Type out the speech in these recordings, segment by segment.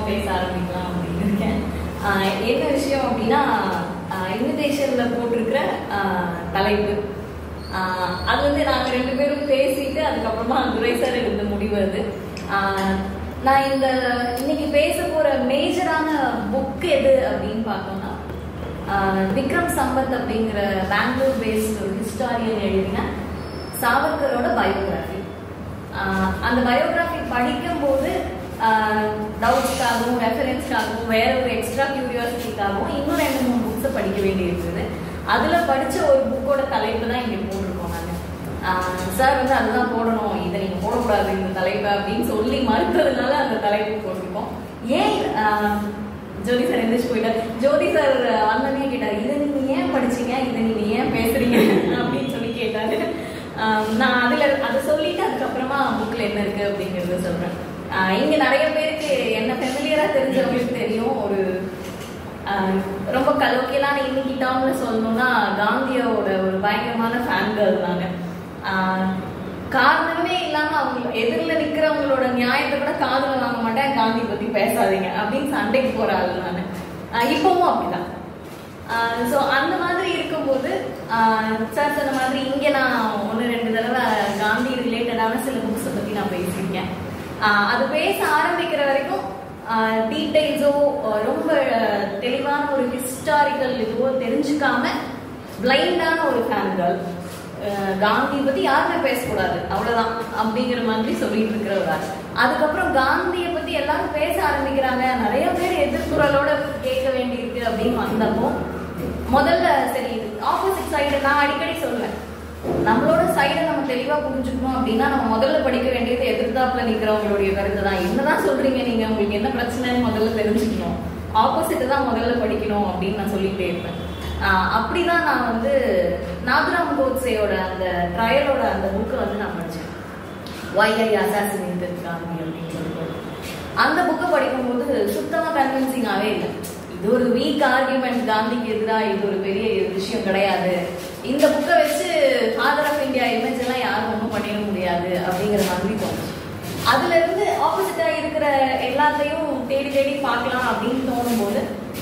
பேச ஆரம்பிக்கலாம் அப்படின்னு இருக்கேன் ஆஹ் என்ன விஷயம் அப்படின்னா இன்விடேஷன்ல போட்டிருக்கிற ஆஹ் தலைப்பு ஆஹ் அது வந்து நாங்க ரெண்டு பேரும் பேசிட்டு அதுக்கப்புறமா துரை சார் எடுத்த முடிவு அது ஆஹ் நான் இந்த இன்னைக்கு பேச போற மேஜரான புக் எது அப்படின்னு பார்த்தோம்னா ஆஹ் விக்ரம் சம்பத் அப்படிங்கிற பெங்களூர் பேஸ்ட் ஒரு ஹிஸ்டாரியன் எழுதின சாவர்கரோட பயோகிராஃபி அந்த பயோகிராஃபி படிக்கும்போது டவுட்ஸ்க்காகவும் ரெஃபரன்ஸ்க்காகவும் வேற ஒரு எக்ஸ்ட்ரா கியூரியாசிட்டிக்காகவும் இன்னும் ரெண்டு மூணு புக்ஸை படிக்க வேண்டியிருக்குது அதில் படித்த ஒரு புக்கோட தலைப்பு தான் இங்கே போட்டிருக்கோம் நாங்கள் சார் வந்து அதுதான் போடணும் இதை நீங்கள் போடக்கூடாது இந்த தலைப்பை அப்படின்னு சொல்லி மறுத்ததுனால அந்த தலைப்பு போட்டிருக்கோம் ஏன் ஆஹ், ஜோதி சார் எந்திரிச்சு போயிட்டார் ஜோதி சார் வந்தோடனே கேட்டார் இதை நீங்க ஏன் படிச்சீங்க இதை நீங்க ஏன் பேசுறீங்க அப்படின்னு சொல்லி கேட்டாரு ஆஹ் நான் அதுல அதை சொல்லிட்டு அதுக்கப்புறமா புக்ல என்ன இருக்கு அப்படிங்கறத சொல்றேன் ஆஹ் இங்க நிறைய பேருக்கு என்ன ஃபெமிலியரா தெரிஞ்சவங்களுக்கு தெரியும் ஒரு ஆஹ் ரொம்ப கலோக்கியலான இன்னைக்கு டேர்ம்ல சொல்லணும்னா காந்தியோட ஒரு பயங்கரமான ஃபேன் கேர்ள் நாங்க ஆஹ் காரணமே இல்லாம அவங்க எதிரில் நிக்கிறவங்களோட நியாயத்தை கூட காதுல வாங்க மாட்டேன் காந்தி பத்தி பேசாதீங்க அப்படின்னு சண்டைக்கு போற ஆள் நான் இப்பவும் அப்படிதான் ஸோ அந்த மாதிரி இருக்கும்போது சார் சொன்ன மாதிரி இங்கே நான் ஒன்று ரெண்டு தடவை காந்தி ரிலேட்டடான சில புக்ஸை பற்றி நான் பேசியிருக்கேன் ஆஹ் அது பேச ஆரம்பிக்கிற வரைக்கும் டீட்டெயில்ஸோ ரொம்ப தெளிவான ஒரு ஹிஸ்டாரிக்கல் இதுவோ தெரிஞ்சுக்காம பிளைண்டான ஒரு ஃபேன்கள் காந்தி பத்தி யாருமே பேசக்கூடாது அவ்வளவுதான் அப்படிங்கிற மாதிரி சொல்லிட்டு இருக்கிறவர் அதுக்கப்புறம் காந்தியை பத்தி எல்லாரும் பேச ஆரம்பிக்கிறாங்க நிறைய பேர் எதிர்குறலோட கேட்க வேண்டியிருக்கு அப்படின்னு வந்தப்போ முதல்ல சரி ஆப்போசிட் சைடு நான் அடிக்கடி சொல்லுவேன் நம்மளோட சைடை நம்ம தெளிவா புரிஞ்சுக்கணும் அப்படின்னா நம்ம முதல்ல படிக்க வேண்டியது எதிர்த்தாப்புல நிக்கிறவங்களுடைய கருத்து தான் என்னதான் சொல்றீங்க நீங்க உங்களுக்கு என்ன பிரச்சனைன்னு முதல்ல தெரிஞ்சுக்கணும் ஆப்போசிட் தான் முதல்ல படிக்கணும் அப்படின்னு நான் சொல்லிட்டே இருப்பேன் ஆஹ் அப்படிதான் நான் வந்து நாதுராம் கோட்ஸேயோட அந்த ட்ரையலோட அந்த புக்கை வந்து நான் படிச்சேன் ஒய் ஐ அசாசினேட்டட் காந்தி அப்படின்னு சொல்லிட்டு அந்த புக்கை படிக்கும்போது சுத்தமா கன்வின்சிங்காவே இல்லை இது ஒரு வீக் ஆர்குமெண்ட் காந்திக்கு எதிராக இது ஒரு பெரிய விஷயம் கிடையாது இந்த புக்கை வச்சு ஃபாதர் ஆஃப் இந்தியா இமேஜ் எல்லாம் யாரும் ஒன்றும் பண்ணிட முடியாது அப்படிங்கிற மாதிரி தோணுச்சு அதுல இருந்து ஆப்போசிட்டா இருக்கிற எல்லாத்தையும் தேடி தேடி பார்க்கலாம் அப்படின்னு தோணும் போது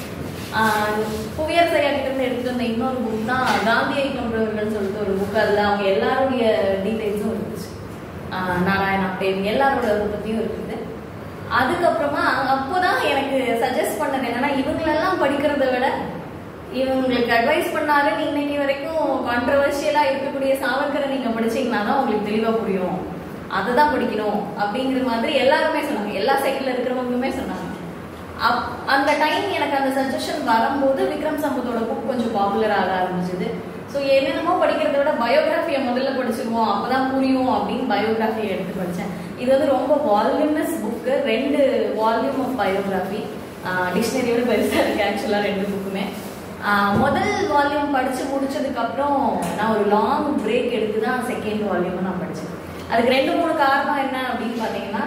புவியரசு ஐயா கிட்ட இருந்து எடுத்துட்டு வந்த இன்னொரு புக் தான் காந்தியை கொன்றவர்கள் சொல்லிட்டு ஒரு புக் அதுல அவங்க எல்லாருடைய டீடைல்ஸும் இருந்துச்சு ஆஹ் நாராயண் அப்டேன் எல்லாரோட பத்தியும் இருக்குது அதுக்கப்புறமா அப்போதான் எனக்கு சஜஸ்ட் பண்ணது என்னன்னா இவங்களெல்லாம் படிக்கிறத விட இவங்களுக்கு அட்வைஸ் பண்ணாலும் இன்னைக்கு வரைக்கும் கான்ட்ரவர்ஷியலா இருக்கக்கூடிய சாவர்கரை நீங்க படிச்சீங்கன்னா தான் உங்களுக்கு தெளிவா புரியும் அதுதான் படிக்கணும் அப்படிங்கிற மாதிரி எல்லாருமே சொன்னாங்க எல்லா சைட்ல இருக்கிறவங்களுமே சொன்னாங்க அப் அந்த டைம் எனக்கு அந்த சஜஷன் வரும்போது விக்ரம் சம்பத்தோட புக் கொஞ்சம் பாப்புலர் ஆக ஆரம்பிச்சது ஸோ என்னென்னமோ படிக்கிறத விட பயோகிராஃபியை முதல்ல படிச்சிருவோம் அப்பதான் புரியும் அப்படின்னு பயோகிராஃபியை எடுத்து படித்தேன் இது வந்து ரொம்ப வால்யூமஸ் புக்கு ரெண்டு வால்யூம் ஆஃப் பயோகிராஃபி டிக்ஷனரியோட பெருசாக இருக்கு ஆக்சுவலாக ரெண்டு புக்குமே முதல் வால்யூம் படித்து முடிச்சதுக்கப்புறம் நான் ஒரு லாங் பிரேக் எடுத்து தான் செகண்ட் வால்யூம் நான் படித்தேன் அதுக்கு ரெண்டு மூணு காரணம் என்ன அப்படின்னு பார்த்தீங்கன்னா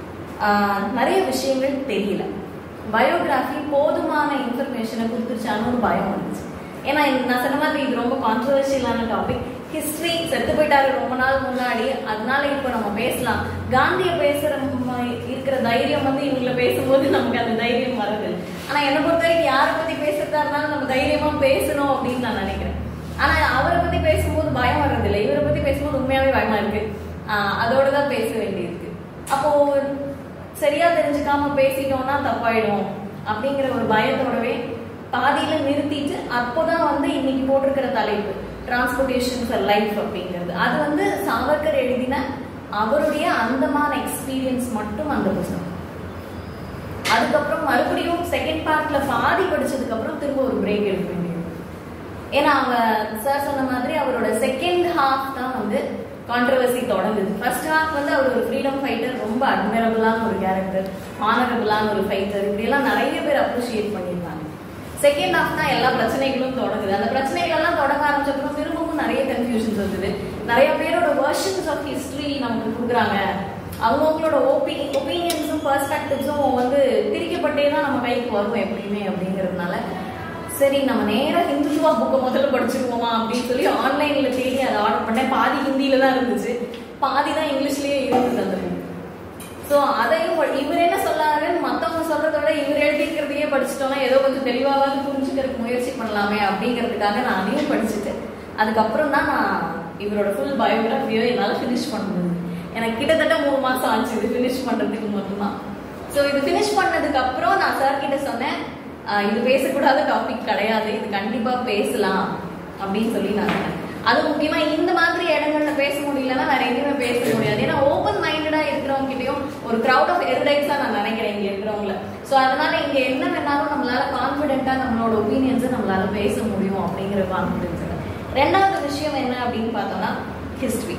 நிறைய விஷயங்கள் தெரியல பயோகிராஃபி போதுமான இன்ஃபர்மேஷனை கொடுத்துருச்சான்னு ஒரு பயம் வந்துச்சு ஏன்னா நான் சொன்ன மாதிரி இது ரொம்ப கான்ட்ரவர்ஷியலான டாபிக் ஹிஸ்ட்ரி செத்து போயிட்டாரு ரொம்ப நாள் முன்னாடி அதனால இப்போ நம்ம பேசலாம் காந்திய பேசுற இருக்கிற தைரியம் வந்து இவங்கள பேசும்போது நமக்கு அந்த தைரியம் வருது ஆனா என்னை பொறுத்த வரைக்கும் யாரை பத்தி பேசுறதா இருந்தாலும் நம்ம தைரியமா பேசணும் அப்படின்னு நான் நினைக்கிறேன் ஆனா அவரை பத்தி பேசும்போது பயம் வர்றதில்லை இவரை பத்தி பேசும்போது உண்மையாவே பயமா இருக்கு ஆஹ் அதோட தான் பேச வேண்டியிருக்கு அப்போ சரியா தெரிஞ்சுக்காம பேசிட்டோம்னா தப்பாயிடும் அப்படிங்கிற ஒரு பயத்தோடவே பாதியில நிறுத்திட்டு அப்போதான் வந்து இன்னைக்கு போட்டிருக்கிற தலைப்பு டிரான்ஸ்போர்டேஷன் ஃபார் லைஃப் அப்படிங்கிறது அது வந்து சாவர்கர் எழுதின அவருடைய அந்தமான எக்ஸ்பீரியன்ஸ் மட்டும் அந்த புத்தகம் அதுக்கப்புறம் மறுபடியும் செகண்ட் பார்ட்ல பாதி படிச்சதுக்கு அப்புறம் திரும்ப ஒரு பிரேக் எடுக்க வேண்டியது ஏன்னா அவங்க சார் சொன்ன மாதிரி அவரோட செகண்ட் ஹாஃப் தான் வந்து கான்ட்ரவர்சி தொடங்குது ஃபர்ஸ்ட் ஹாஃப் வந்து அவர் ஒரு ஃப்ரீடம் ஃபைட்டர் ரொம்ப அட்மைரபிளான ஒரு கேரக்டர் ஆனரபிளான ஒரு ஃபைட்டர் இப்படியெல்லாம் நிறைய பேர் அப்ரிஷியேட் பண்ணியிருக்காங்க செகண்ட் ஹாஃப் தான் எல்லா பிரச்சனைகளும் தொடங்குது அந்த பிரச்சனைகள் எல்லாம் தொடங்க ஆரம்பிச்சப்பறம் திரும்பவும் நிறைய கன்ஃபியூஷன்ஸ் வந்தது நிறைய பேரோட வெர்ஷன்ஸ் ஆஃப் ஹிஸ்டரி நமக்கு கொடுக்குறாங்க அவங்கவுங்களோட ஒப்பி ஒப்பீனியன்ஸும் பர்ஸ்பெக்டிவ்ஸும் வந்து பிரிக்கப்பட்டே தான் நம்ம கைக்கு வரும் எப்படியுமே அப்படிங்கிறதுனால சரி நம்ம நேரா ஹிந்துத்துவா புக்கை முதல்ல படிச்சிருவோமா அப்படின்னு சொல்லி ஆன்லைன்ல தேடி அதை ஆர்டர் பண்ணேன் பாதி ஹிந்தியில தான் இருந்துச்சு பாதி தான் இங்கிலீஷ்லயே இருந்தது அந்த புக் ஸோ அதையும் படி- இவர் என்ன சொல்லாருன்னு மற்றவங்க சொல்றத விட ஏதோ கொஞ்சம் தெளிவாவது புரிஞ்சுக்கிறதுக்கு முயற்சி பண்ணலாமே அப்படிங்கிறதுக்காக நான் அதையும் படிச்சுட்டு அதுக்கப்புறம் தான் நான் இவரோட ஃபுல் பயோகிராஃபியோ என்னால் ஃபினிஷ் பண்ண முடியுது எனக்கு கிட்டத்தட்ட மூணு மாசம் ஆச்சு இது ஃபினிஷ் பண்றதுக்கு மட்டும்தான் ஸோ இது ஃபினிஷ் பண்ணதுக்கு அப்புறம் நான் சார் கிட்ட சொன்னேன் "ஆஹ் இது பேசக்கூடாத டாபிக் கிடையாது இது கண்டிப்பா பேசலாம் அப்படின்னு சொல்லி நான் சொன்னேன் அது முக்கியமா இந்த மாதிரி இடங்கள்ல பேச முடியலன்னா வேற எங்கேயுமே பேச முடியாது ஏன்னா ஓப்பன் மைண்டடா இருக்கிறவங்க கிட்டயும் ஒரு crowd ஆஃப் எருடைட்ஸா நான் நினைக்கிறேன் இங்க இருக்கிறவங்கள ஸோ அதனால இங்க என்ன வேணாலும் நம்மளால கான்ஃபிடென்ட்டா நம்மளோட ஒப்பீனியன்ஸை நம்மளால பேச முடியும் அப்படிங்கிற கான்ஃபிடென்ஸ் ரெண்டாவது விஷயம் என்ன அப்படின்னு பார்த்தோம்னா ஹிஸ்டரி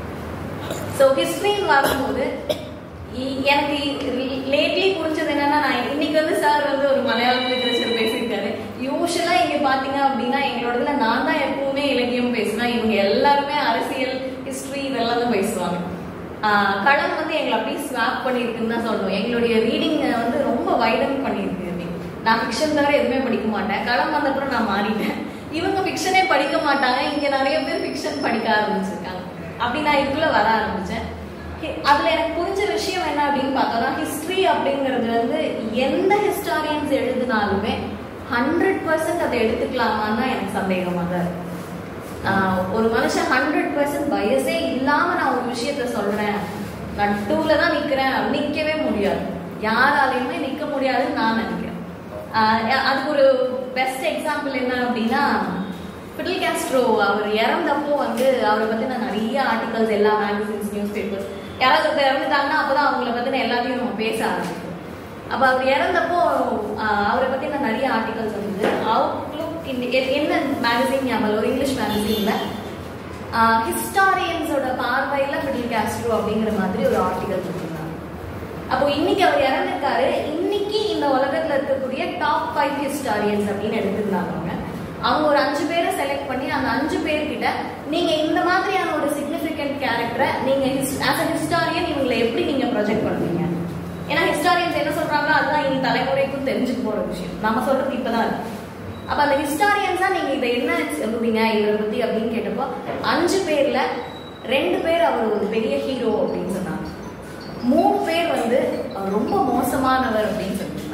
ஸோ ஹிஸ்ட்ரின்னு வரும்போது இ- எனக்கு லேட்லி புரிஞ்சது என்னன்னா நான் இன்னைக்கு வந்து சார் வந்து ஒரு மலையாளம் லிட்ரேச்சர் பேசியிருக்காரு யூஸ்வலா இங்க பாத்தீங்க அப்படின்னா எங்களோட இதுல நான் தான் எப்பவுமே இலக்கியம் பேசுவேன் இவங்க எல்லாருமே அரசியல் ஹிஸ்டரி இதெல்லாம் தான் பேசுவாங்க ஆஹ் களம் வந்து எங்களை அப்படியே ஸ்வாப் பண்ணியிருக்குன்னு தான் சொல்லணும் எங்களுடைய ரீடிங் வந்து ரொம்ப வைடன் பண்ணியிருக்கு அப்படி நான் ஃபிக்ஷன் தவிர எதுவுமே படிக்க மாட்டேன் களம் வந்த அப்புறம் நான் மாறிட்டேன் இவங்க ஃபிக்ஷனே படிக்க மாட்டாங்க இங்க நிறைய பேர் ஃபிக்ஷன் படிக்க ஆரம்பிச்சிருக்காங்க அப்படி நான் இதுக்குள்ள வர ஆரம்பிச்சேன் ஹி- அதுல எனக்கு புரிஞ்ச விஷயம் என்ன அப்படின்னு பார்த்தோம்னா ஹிஸ்டரி அப்படிங்கிறது வந்து எந்த ஹிஸ்டாரியன்ஸ் எழுதினாலுமே ஹண்ட்ரட் பர்சன்ட் அதை எடுத்துக்கலாமான்னு தான் எனக்கு சந்தேகமா தான் இருக்கு ஆஹ் ஒரு மனுஷன் ஹண்ட்ரட் பர்சன்ட் பயசே இல்லாம நான் ஒரு விஷயத்த சொல்றேன் நான் டூல தான் நிக்கிறேன் நிக்கவே முடியாது யாராலையுமே நிக்க முடியாதுன்னு நான் நினைக்கிறேன் ஆஹ் அதுக்கு ஒரு பெஸ்ட் எக்ஸாம்பிள் என்ன அப்படின்னா பிடில் காஸ்ட்ரோ அவர் இறந்தப்போ வந்து அவரை பத்தின நிறைய ஆர்டிகல்ஸ் எல்லா மேகசின்ஸ் நியூஸ் பேப்பர்ஸ் யாராவது ஒருத்தர் இறந்துட்டாங்கன்னா அப்பதான் அவங்கள பத்தின எல்லாத்தையும் நம்ம பேச ஆரம்பிக்கும் அப்ப அவர் இறந்தப்போ ஆஹ் அவரை பத்தின நிறைய ஆர்டிகல்ஸ் வந்தது அவுட்லுக் என்ன மேகசின் ஞாபகம் ஒரு இங்கிலீஷ் மேகசின்ல ஹிஸ்டாரியன்ஸோட பார்வையில பிடில் காஸ்ட்ரோ அப்படிங்கிற மாதிரி ஒரு ஆர்டிகல் கொடுத்துருந்தாங்க அப்போ இன்னைக்கு அவர் இறந்திருக்காரு இன்னைக்கு இந்த உலகத்துல இருக்கக்கூடிய டாப் ஃபைவ் ஹிஸ்டாரியன்ஸ் அப்படின்னு எடுத்துருந்தாங்க அவங்க அவங்க ஒரு அஞ்சு பேரை செலக்ட் பண்ணி அந்த அஞ்சு பேர்கிட்ட நீங்க இந்த மாதிரியான ஒரு சிக்னிஃபிகண்ட் கேரக்டரை நீங்க ஆஸ் அ ஹிஸ்டாரியன் இவங்களை எப்படி நீங்க ப்ரொஜெக்ட் பண்ணுவீங்க ஏன்னா ஹிஸ்டாரியன்ஸ் என்ன சொல்றாங்களோ அதுதான் இனி தலைமுறைக்கும் தெரிஞ்சுக்க போற விஷயம் நம்ம சொல்றது இப்பதான் இருக்கு அப்ப அந்த ஹிஸ்டாரியன்ஸா நீங்க இதை என்ன சொல்லுவீங்க இவரை பத்தி அப்படின்னு கேட்டப்போ அஞ்சு பேர்ல ரெண்டு பேர் அவர் ஒரு பெரிய ஹீரோ அப்படின்னு சொன்னாங்க மூணு பேர் வந்து அவர் ரொம்ப மோசமானவர் அப்படின்னு சொல்லியிருந்தாங்க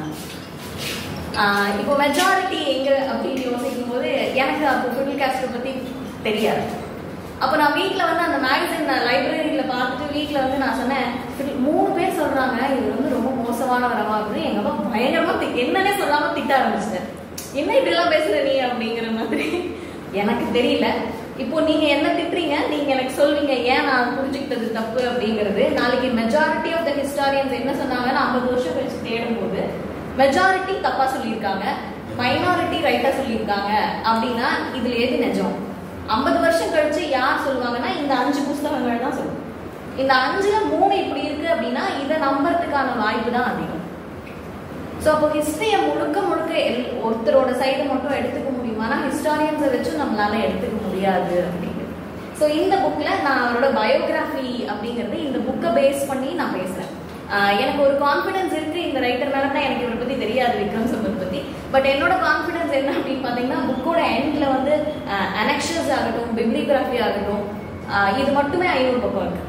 ஆஹ் இப்போ மெஜாரிட்டி எங்க அப்படின்னு யோசிக்கும் போது எனக்கு அப்போ ஃபிடில் காஸ்டை பத்தி தெரியாது அப்போ நான் வீட்டில் வந்து அந்த மேகசின் நான் லைப்ரரியில் பார்த்துட்டு வீட்டில் வந்து நான் சொன்னேன் "ஃபிடில்- மூணு பேர் சொல்றாங்க இது வந்து ரொம்ப மோசமானவரமா அப்படின்னு எங்க அப்பா பயங்கரமா தி- என்னன்னே சொல்லாம திட்ட ஆரம்பிச்சிட்டேன் என்ன இப்படிலாம் பேசுற நீ அப்படிங்கிற மாதிரி எனக்கு தெரியல இப்போ நீங்க என்ன திட்டுறீங்க நீங்க எனக்கு சொல்வீங்க ஏன் நான் புரிஞ்சுக்கிட்டது தப்பு அப்படிங்கிறது நாளைக்கு மெஜாரிட்டி ஆஃப் த ஹிஸ்டாரியன்ஸ் என்ன சொன்னாங்கன்னு ஐம்பது வருஷம் கழிச்சு தேடும் போது மெஜாரிட்டி தப்பா சொல்லியிருக்காங்க மைனாரிட்டி ரைட்டா சொல்லியிருக்காங்க அப்படின்னா இதுல எது நிஜம் ஐம்பது வருஷம் கழிச்சு யார் சொல்லுவாங்கன்னா இந்த அஞ்சு புஸ்தகங்கள் தான் சொல்லுவோம் இந்த அஞ்சுல மூணு இப்படி இருக்கு அப்படின்னா இதை நம்புறதுக்கான வாய்ப்பு தான் அதிகம் ஸோ அப்போ ஹிஸ்டரியை முழுக்க முழுக்க எல் ஒருத்தரோட சைடு மட்டும் எடுத்துக்க முடியுமானா ஹிஸ்டாரியன்ஸை வச்சு நம்மளால எடுத்துக்க முடியாது அப்படிங்கிறது ஸோ இந்த புக்கில் நான் அவரோட பயோகிராஃபி அப்படிங்கிறது இந்த புக்கை பேஸ் பண்ணி நான் பேசுகிறேன் எனக்கு ஒரு கான்ஃபிடன்ஸ் இருக்கு இந்த ரைட்டர் மேலே தான் எனக்கு இவரை பற்றி தெரியாது விக்ரம் சம்பத் பற்றி பட் என்னோட கான்ஃபிடன்ஸ் என்ன அப்படின்னு பார்த்தீங்கன்னா புக்கோட எண்ட்ல வந்து அனெக்ஷன்ஸ் ஆகட்டும் பிப்ளிகிராஃபி ஆகட்டும் ஆஹ் இது மட்டுமே ஐநூறு பக்கம் இருக்கு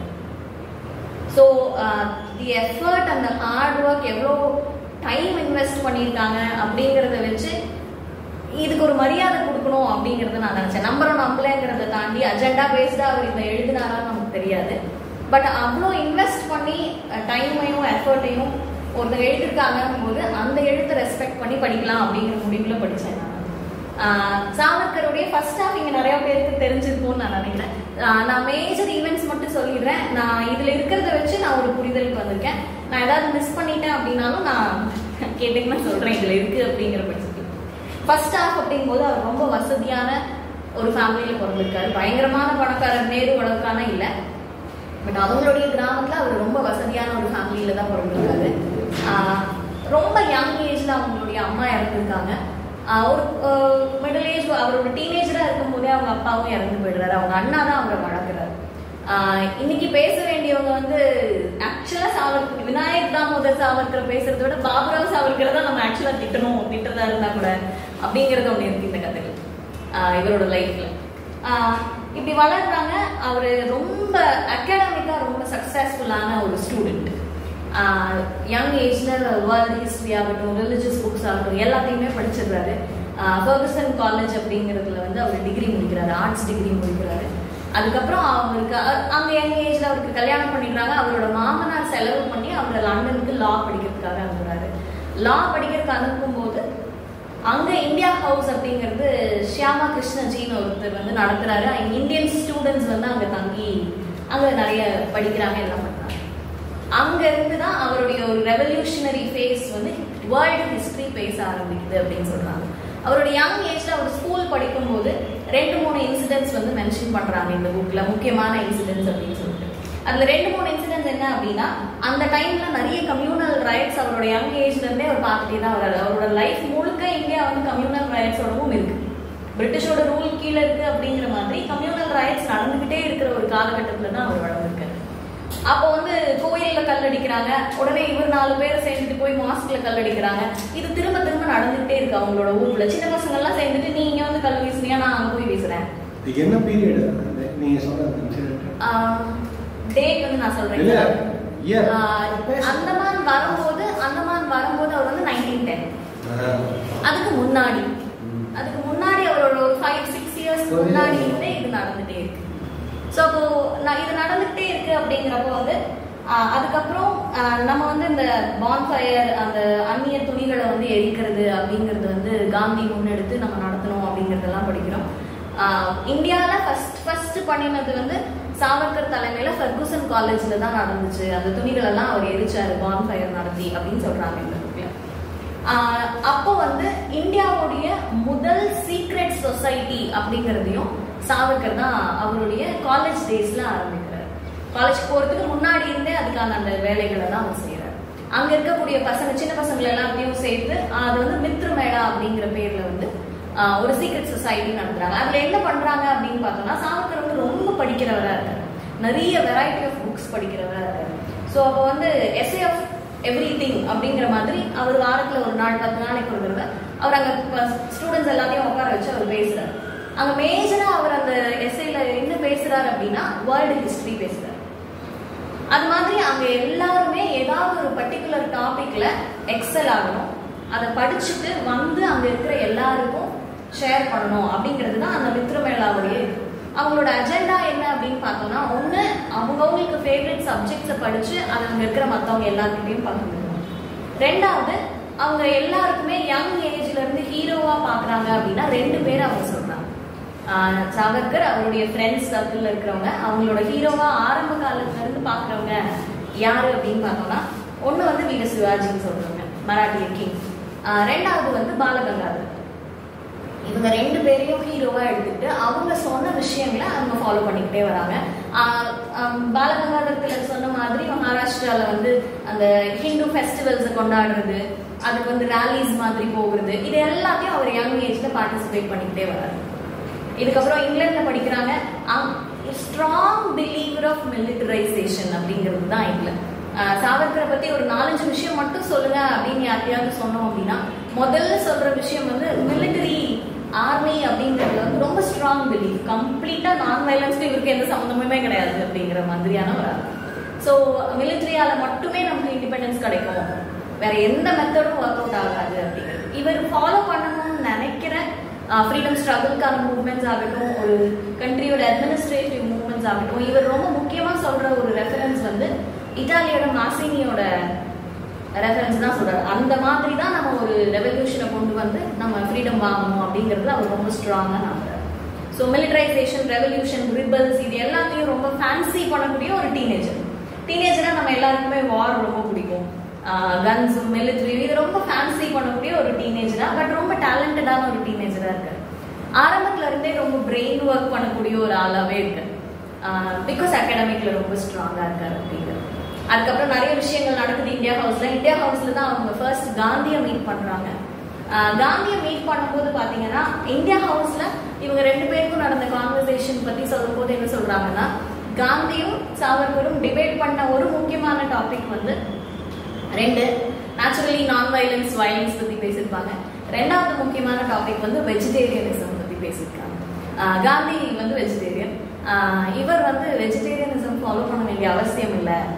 ஸோ தி எஃபர்ட் அந்த ஹார்ட் ஒர்க் எவ்வளோ டைம் இன்வெஸ்ட் பண்ணியிருக்காங்க அப்படிங்கிறத வச்சு இதுக்கு ஒரு மரியாதை கொடுக்கணும் அப்படிங்கறத நான் நினைச்சேன் நம்பரும் நம்பலங்கிறத தாண்டி அஜெண்டா பேஸ்டா அவர் இதை எழுதினாரான்னு நமக்கு தெரியாது பட் அவ்வளோ இன்வெஸ்ட் பண்ணி டைமையும் எஃபர்ட்டையும் ஒருத்தர் எழுதிருக்காங்கன்னும் போது அந்த எழுத்தை ரெஸ்பெக்ட் பண்ணி படிக்கலாம் அப்படிங்கிற முடிவுல படிச்சேன் நான் ஆஹ் சாவர்கருடைய ஃபர்ஸ்ட் ஹாஃப் இங்க நிறைய பேருக்கு தெரிஞ்சிருக்கும்னு நான் நினைக்கிறேன் ஆஹ் நான் மேஜர் ஈவெண்ட்ஸ் மட்டும் சொல்லிடுறேன் நான் இதுல இருக்கிறத வச்சு நான் ஒரு புரிதலுக்கு வந்திருக்கேன் நான் ஏதாவது மிஸ் பண்ணிட்டேன் அப்படின்னாலும் நான் கேட்டீங்கன்னா சொல்றேன் இதுல இருக்கு அப்படிங்கிற பட்சத்தில் ஃபர்ஸ்ட் ஹாஃப் அப்படிங்கும்போது அவர் ரொம்ப வசதியான ஒரு ஃபேமிலியில பிறந்திருக்காரு பயங்கரமான பணக்காரர் நேரு அளவுக்கான இல்லை பட் அவங்களுடைய கிராமத்துல அவர் ரொம்ப வசதியான ஒரு ஃபேமிலியில தான் பிறந்திருக்காரு ஆஹ் ரொம்ப யங் ஏஜ்ல அவங்களுடைய அம்மா இறந்துருக்காங்க ஆஹ் ஒரு மிடில் ஏஜ் அவரோட டீனேஜரா இருக்கும் போதே அவங்க அப்பாவும் இறந்து போயிடுறாரு அவங்க அண்ணா தான் அவரை வளர்க்குறாரு ஆஹ் இன்னைக்கு பேச வேண்டியவங்க வந்து ஆக்சுவலா சாவர்கர் விநாயக் தாமோதர் சாவர்கரை பேசுறதை விட பாபுராவ் சாவர்கரை தான் நம்ம ஆக்சுவலா திட்டணும் திட்டுறதா இருந்தா கூட அப்படிங்கறது ஒண்ணு இருக்கு இந்த கதையில ஆஹ் இவரோட லைஃப்ல இப்படி வளர்றாங்க அவரு ரொம்ப அகாடமிக்கா ரொம்ப சக்சஸ்ஃபுல்லான ஒரு ஸ்டூடெண்ட் யங் ஏஜ்ல வேர்ல்ட் ஹிஸ்டரி ஆகட்டும் ரிலிஜியஸ் புக்ஸ் ஆகட்டும் எல்லாத்தையுமே படிச்சிடுறாரு ஃபர்கசன் காலேஜ் அப்படிங்கிறதுல வந்து அவர் டிகிரி முடிக்கிறாரு ஆர்ட்ஸ் டிகிரி முடிக்கிறாரு அதுக்கப்புறம் அவருக்கு அ- அங்க யங் ஏஜ்ல அவருக்கு கல்யாணம் பண்ணிக்கிறாங்க அவரோட மாமனார் செலவு பண்ணி அவரை லண்டனுக்கு லா படிக்கிறதுக்காக அனுப்புறாரு லா படிக்கிறதுக்கு அனுப்பும்போது அங்க இந்தியா ஹவுஸ் அப்படிங்கிறது ஷியாமா கிருஷ்ணஜின்னு ஒருத்தர் வந்து நடத்துறாரு அங்க இந்தியன் ஸ்டூடெண்ட்ஸ் வந்து அங்க தங்கி அங்க நிறைய படிக்கிறாங்க எல்லாம் பண்றாங்க அங்க இருந்து தான் அவருடைய ஒரு ரெவல்யூஷனரி ஃபேஸ் வந்து வேர்ல்டு ஹிஸ்டரி பேச ஆரம்பிக்குது அப்படின்னு சொல்றாங்க அவருடைய யங் ஏஜ்ல அவர் ஸ்கூல் படிக்கும்போது ரெண்டு மூணு இன்சிடென்ட்ஸ் வந்து மென்ஷன் பண்றாங்க இந்த புக்ல முக்கியமான இன்சிடென்ட்ஸ் அப்படின்னு சொல்லிட்டு அதுல ரெண்டு மூணு இன்சிடென்ட்ஸ் என்ன அப்படின்னா அந்த டைம்ல நிறைய கம்யூனல் ரைட்ஸ் அவரோட யங் ஏஜ்ல இருந்தே அவர் பார்த்துட்டே தான் வர்றாரு அவரோட லைஃப் முழுக்க இந்தியா வந்து கம்யூனல் ரைட்ஸோடவும் இருக்கு பிரிட்டிஷோட ரூல் கீழே இருக்கு அப்படிங்கிற மாதிரி கம்யூனல் ரைட்ஸ் நடந்துகிட்டே இருக்கிற ஒரு காலகட்டத்துல தான் அவர் வளர்ந்துருக்காரு அப்போ வந்து கோயில்ல கல் அடிக்கிறாங்க உடனே இவர் நாலு பேர் சேர்ந்துட்டு போய் மாஸ்க்ல கல் அடிக்கிறாங்க இது திரும்ப திரும்ப நடந்துகிட்டே இருக்கு அவங்களோட ஊர்ல சின்ன பசங்க எல்லாம் சேர்ந்துட்டு நீ இங்க வந்து கல் வீசுனியா நான் அங்க போய் வீசுறேன் இது என்ன பீரியட் நீங்க சொல்ற இன்சிடென்ட் டேட் வந்து நான் சொல்றேன் இல்ல இயர் ஆஹ் அந்தமான் வரும்போது அந்தமான் வரும்போது அவர் வந்து நைன்டீன் டென் அதுக்கு முன்னாடி அதுக்கு முன்னாடி அவரோட ஒரு ஃபைவ் சிக்ஸ் இயர்ஸ் முன்னாடி இருந்தே இது நடந்துட்டே இருக்கு ஸோ அப்போ நான் இது நடந்துகிட்டே இருக்கு அப்படிங்கிறப்போ வந்து ஆஹ் அதுக்கப்புறம் ஆஹ் நம்ம வந்து இந்த பான்ஃபயர் அந்த அந்நிய துணிகளை வந்து எரிக்கிறது அப்படிங்கிறது வந்து காந்தி முன்னெடுத்து நம்ம நடத்தணும் அப்படிங்கிறதெல்லாம் படிக்கிறோம் ஆஹ் இந்தியால ஃபர்ஸ்ட் ஃபர்ஸ்ட் பண்ணினது வந்து சாவர்கர் தலைமையில ஃபர்கூசன் காலேஜ்ல தான் நடந்துச்சு அந்த துணிகள் எல்லாம் அவர் எரிச்சாரு பான்ஃபயர் நடத்தி அப்படின்னு சொல்றாங்க இந்த bookல. ஆஹ் அப்போ வந்து இந்தியாவுடைய முதல் சீக்ரெட் சொசைட்டி அப்படிங்கிறதையும் சாவர்கர் தான் அவருடைய காலேஜ் டேஸ்ல ஆரம்பிக்கிறார் காலேஜ் போறதுக்கு முன்னாடி இருந்தே அதுக்கான அந்த வேலைகளை தான் அவர் செய்யறாரு அங்க இருக்கக்கூடிய பசங்க சின்ன பசங்களை எல்லாத்தையும் சேர்த்து ஆஹ் அது வந்து மித்ரு மேளா அப்படிங்கிற பேர்ல வந்து ஆஹ் ஒரு சீக்ரெட் சொசைட்டி நடத்துறாங்க அதுல என்ன பண்றாங்க அப்படின்னு பார்த்தோம்னா சாவர்கர் வந்து ரொம்ப படிக்கிறவரா இருக்காரு நிறைய வெரைட்டி ஆஃப் புக்ஸ் படிக்கிறவரா இருக்காரு ஸோ அப்போ வந்து எஸ்ஏ ஆஃப் எவ்ரி திங் அப்படிங்கிற மாதிரி அவர் வாரத்துல ஒரு நாள் பத்து நாளைக்கு ஒரு தடவை அவர் அங்க ஸ்டூடெண்ட்ஸ் எல்லாத்தையும் உட்கார வச்சு அவர் பேசுறாரு அங்க மேஜரா அவர் அந்த எஸ்ஏல என்ன பேசுறாரு அப்படின்னா வேர்ல்டு ஹிஸ்டரி பேசுறாரு அது மாதிரி அங்க எல்லாருமே ஏதாவது ஒரு பர்டிகுலர் டாபிக்ல எக்ஸல் ஆகணும் அதை படிச்சுட்டு வந்து அங்க இருக்கிற எல்லாருக்கும் ஷேர் பண்ணணும் அப்படிங்கிறது தான் அந்த மித்ரமேளாவுடைய இது. அவங்களோட அஜெண்டா என்ன அப்படின்னு பார்த்தோம்னா ஒண்ணு அவங்கவுங்களுக்கு ஃபேவரட் சப்ஜெக்ட்ஸை படிச்சு அதை அங்க இருக்கிற மத்தவங்க எல்லாத்துக்கிட்டையும் பகிர்ந்துக்கணும் ரெண்டாவது அவங்க எல்லாருக்குமே யங் ஏஜ்ல இருந்து ஹீரோவா பாக்குறாங்க அப்படின்னா ரெண்டு பேர் அவங்க சொல்றாங்க ஆஹ் சாவர்கர் அவருடைய ஃப்ரெண்ட்ஸ் சர்க்கிள்ல இருக்கிறவங்க அவங்களோட ஹீரோவா ஆரம்ப காலத்துல இருந்து பாக்குறவங்க யாரு அப்படின்னு பார்த்தோம்னா ஒண்ணு வந்து வீர சிவாஜின்னு சொல்றாங்க மராட்டிய கிங் ரெண்டாவது வந்து பாலகங்காதர் இவங்க ரெண்டு பேரையும் ஹீரோவா எடுத்துட்டு அவங்க சொன்ன விஷயங்களை அவங்க ஃபாலோ பண்ணிக்கிட்டே வராங்க ஆஹ் ஆஹ் பாலகங்காதர் திலக் சொன்ன மாதிரி மகாராஷ்டிரால வந்து அந்த ஹிந்து ஃபெஸ்டிவல்ஸை கொண்டாடுறது அதுக்கு வந்து ரேலிஸ் மாதிரி போகிறது இது எல்லாத்தையும் அவர் யங் ஏஜ்ல பார்ட்டிசிபேட் பண்ணிக்கிட்டே வராரு இதுக்கப்புறம் இங்கிலாந்துல படிக்கிறாங்க ஸ்ட்ராங் பிலீவர் ஆஃப் மிலிட்டரைசேஷன் அப்படிங்கிறது தான் இதுல ஆஹ் சாவர்கரை பத்தி ஒரு நாலஞ்சு விஷயம் மட்டும் சொல்லுங்க அப்படின்னு யார்கிட்டயாவது சொன்னோம் அப்படின்னா முதல்ல சொல்ற விஷயம் வந்து மிலிட்டரி ஆர்மி அப்படிங்கிறதுல வந்து ரொம்ப ஸ்ட்ராங் பிலீவ் கம்ப்ளீட்டா நான் வயலன்ஸ்க்கு இவருக்கு எந்த சம்மந்தமுமே கிடையாது அப்படிங்கிற மாதிரியான ஒரு ஆள் ஸோ மிலிட்டரியால மட்டுமே நமக்கு இண்டிபெண்டன்ஸ் கிடைக்கும் வேற எந்த மெத்தடும் ஒர்க் அவுட் ஆகாது அப்படிங்கிறது இவர் ஃபாலோ பண்ணணும்னு நினைக்கிற ஃப்ரீடம் ஸ்ட்ரகிள்கான மூவ்மெண்ட்ஸ் ஆகட்டும் ஒரு கண்ட்ரியோட அட்மினிஸ்ட்ரேட்டிவ் மூவ்மெண்ட்ஸ் ஆகட்டும் இவர் ரொம்ப முக்கியமா சொல்ற ஒரு ரெஃபரன்ஸ் வந்து இட்டாலியோட மாசினியோட ரெஃபரன்ஸ் தான் சொல்றாரு அந்த மாதிரி தான் நம்ம ஒரு ரெவல்யூஷனை கொண்டு வந்து நம்ம ஃப்ரீடம் வாங்கணும் அப்படிங்கிறது அவர் ரொம்ப ஸ்ட்ராங்கா நம்புறாரு ஸோ மிலிட்டரைசேஷன் ரெவல்யூஷன் ரிபல்ஸ் இது எல்லாத்தையும் ரொம்ப ஃபேன்சி பண்ணக்கூடிய ஒரு டீனேஜர் டீனேஜரா நம்ம எல்லாருக்குமே வார் ரொம்ப பிடிக்கும் கன்ஸும் மிலிட்ரி இது ரொம்ப ஃபேன்சி பண்ணக்கூடிய ஒரு டீனேஜரா பட் ரொம்ப டேலண்டடான ஒரு டீனேஜரா இருக்காரு ஆரம்பத்துல இருந்தே ரொம்ப பிரெயின் ஒர்க் பண்ணக்கூடிய ஒரு ஆளாவே இருக்கு பிகாஸ் அகாடமிக்ல ரொம்ப ஸ்ட்ராங்கா இருக்காரு அப்படிங்கிறது அதுக்கப்புறம் நிறைய விஷயங்கள் நடக்குது இந்தியா ஹவுஸ்ல இந்தியா ஹவுஸ்ல தான் அவங்க ஃபர்ஸ்ட் காந்தியை மீட் பண்றாங்க ஆஹ் காந்தியை மீட் பண்ணும்போது பாத்தீங்கன்னா இந்தியா ஹவுஸ்ல இவங்க ரெண்டு பேருக்கும் நடந்த கான்வர்சேஷன் பத்தி சொல்லும் போது என்ன சொல்றாங்கன்னா காந்தியும் சாவர்கரும் டிபேட் பண்ண ஒரு முக்கியமான டாபிக் வந்து ரெண்டு நேச்சுரலி நான் வயலன்ஸ் வயலன்ஸ் பத்தி பேசியிருப்பாங்க ரெண்டாவது முக்கியமான டாபிக் வந்து வெஜிடேரியனிசம் பத்தி பேசியிருக்காங்க ஆஹ் காந்தி வந்து வெஜிடேரியன் இவர் வந்து வெஜிடேரியனிசம் ஃபாலோ பண்ண வேண்டிய அவசியம் இல்லை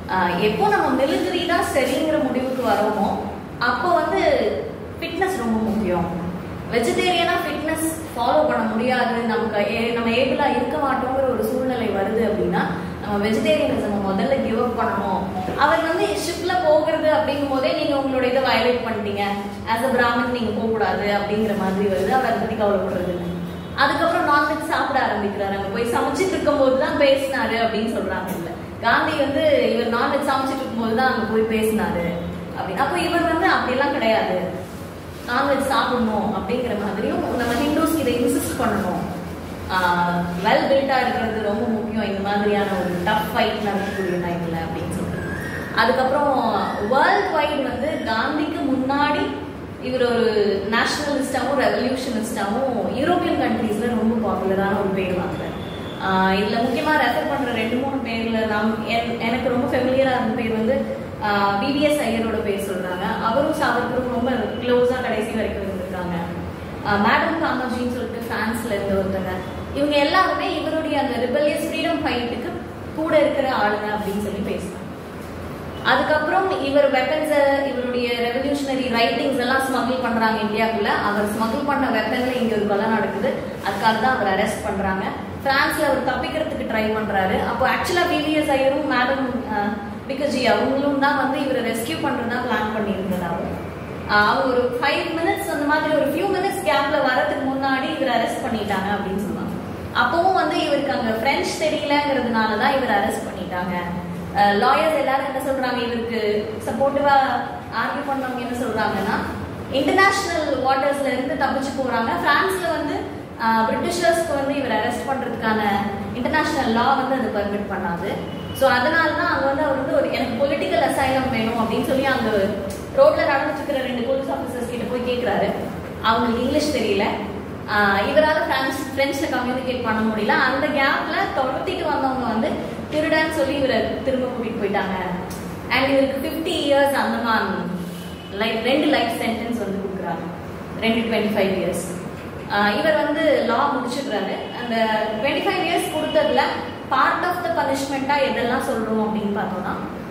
ஆஹ் எப்போ நம்ம மிலிட்டரி தான் சரிங்கிற முடிவுக்கு வரோமோ அப்போ வந்து ஃபிட்னஸ் ரொம்ப முக்கியம் வெஜிடேரியனா ஃபிட்னஸ் ஃபாலோ பண்ண முடியாது நமக்கு ஏ- நம்ம ஏபிளா இருக்க மாட்டோங்கிற ஒரு சூழ்நிலை வருது அப்படின்னா நம்ம வெஜிடேரியனிசம் முதல்ல கிவ் அப் பண்ணணும் அவர் வந்து ஷிப்ல போகிறது அப்படிங்கும் போதே நீங்க உங்களோட இதை வயலேட் பண்ணிட்டீங்க ஆஸ் அ பிராமன் நீங்க போக கூடாது அப்படிங்கிற மாதிரி வருது அவர் அதை பத்தி கவலைப்படுறது இல்லை அதுக்கப்புறம் நான்வெஜ் சாப்பிட ஆரம்பிக்கிறாரு அங்க போய் சமைச்சிட்டு இருக்கும்போது தான் பேசினாரு அப்படின்னு சொல்றாங்க இல்ல காந்தி வந்து இவர் நான்வெஜ் சமைச்சிட்டு இருக்கும்போது தான் அங்க போய் பேசினாரு அப்படின்னு அப்போ இவர் வந்து அப்படியெல்லாம் கிடையாது நான்வெஜ் சாப்பிடணும் அப்படிங்கிற மாதிரியும் நம்ம ஹிந்துஸ் இதை இன்சிஸ்ட் பண்ணணும் வெல் பில்டா இருக்கிறது ரொம்ப முக்கியம் இந்த மாதிரியான ஒரு டஃப் ஃபைட் நடக்கக்கூடிய டைம்ல அப்படின்னு சொல்லிட்டு அதுக்கப்புறம் வேர்ல்ட் வைட் வந்து காந்திக்கு முன்னாடி இவர் ஒரு நேஷனலிஸ்டாவும் ரெவல்யூஷனிஸ்டாவும் யூரோப்பியன் கண்ட்ரீஸ்ல ரொம்ப பாப்புலரான ஒரு பேர் வாங்குறாரு ஆஹ் இதுல முக்கியமா ரெஃபர் பண்ற ரெண்டு மூணு பேர்ல நாம் என்- எனக்கு ரொம்ப ஃபெமிலியரா இருந்த பேர் வந்து பிபிஎஸ் ஐயரோட பேர் சொல்றாங்க அவரும் சாவர்கரும் ரொம்ப க்ளோஸா கடைசி வரைக்கும் இருந்திருக்காங்க மேடம் காமர்ஜின்னு சொல்லிட்டு பிரான்ஸ்ல இருந்து ஒருத்தங்க இவங்க எல்லாருமே இவருடைய அந்த ரிபல்லியஸ் ஃப்ரீடம் ஃபைட்டுக்கு கூட இருக்கிற ஆளுங்க அப்படின்னு சொல்லி பேசுறாங்க அதுக்கப்புறம் இவர் வெப்பன்ஸ் இவருடைய ரெவல்யூஷனரி ரைட்டிங்ஸ் எல்லாம் ஸ்மகிள் பண்றாங்க இந்தியாக்குள்ள அவர் ஸ்மகிள் பண்ண வெப்பன்ல இங்க ஒரு கொலை நடக்குது அதுக்காக தான் அவர் அரெஸ்ட் பண்றாங்க பிரான்ஸ்ல அவர் தப்பிக்கிறதுக்கு ட்ரை பண்றாரு அப்போ ஆக்சுவலா பிவிஎஸ் ஐயரும் மேடம் பிகஜி அவங்களும் தான் வந்து இவரை ரெஸ்கியூ பண்றதா பிளான் பண்ணியிருந்தாங்க ஆஹ் அவங்க ஒரு ஃபைவ் மினிட்ஸ் அந்த மாதிரி ஒரு ஃபியூ மினிட்ஸ் கேப்ல வரதுக்கு முன்னாடி இவர் அரெஸ்ட் பண்ணிட்டாங்க அப்படின்னு சொன்னாங்க அப்பவும் வந்து இவருக்கு அங்க பிரெஞ்சு தெரியலங்கிறதுனால தான் இவர் அரெஸ்ட் பண்ணிட்டாங்க லாயர்ஸ் எல்லாரும் என்ன சொல்றாங்க இவருக்கு சப்போர்ட்டிவா ஆர்கியூ பண்ணவங்க என்ன சொல்றாங்கன்னா இன்டர்நேஷனல் வாட்டர்ஸ்ல இருந்து தப்பிச்சு போறாங்க பிரான்ஸ்ல வந்து ஆஹ், பிரிட்டிஷர்ஸ்க்கு வந்து இவர் அரெஸ்ட் பண்றதுக்கான இன்டர்நேஷனல் லா வந்து அது பர்மிட் பண்ணாது ஸோ அதனால தான் அங்க வந்து அவர் வந்து ஒரு எனக்கு பொலிட்டிக்கல் அசைலம் வேணும் அப்படின்னு சொல்லி அங்க ரோட்ல நடந்துட்டு இருக்கிற ரெண்டு போலீஸ் ஆஃபீஸர்ஸ் கிட்ட போய் கேட்கிறாரு அவங்களுக்கு இங்கிலீஷ் தெரியல ஆஹ் இவரால பிரான்ஸ் பிரெஞ்சில் கம்யூனிகேட் பண்ண முடியல அந்த கேப்ல துரத்திட்டு வந்தவங்க வந்து திருடன்னு சொல்லி இவரை திரும்ப கூட்டிட்டு போயிட்டாங்க அண்ட் இவருக்கு ஃபிஃப்டி இயர்ஸ் அந்தமான் லைஃப் ரெண்டு லைஃப் சென்டென்ஸ் வந்து கொடுக்குறாங்க ரெண்டு டுவெண்ட்டி ஃபைவ் இயர்ஸ் இவர் வந்து லா முடிச்சிடுறாரு அந்த டுவெண்ட்டி ஃபைவ் இயர்ஸ் கொடுத்ததுல பார்ட் ஆஃப் த பனிஷ்மெண்ட்டா எதெல்லாம் சொல்றோம் அப்படின்னு பார்த்தோம்னா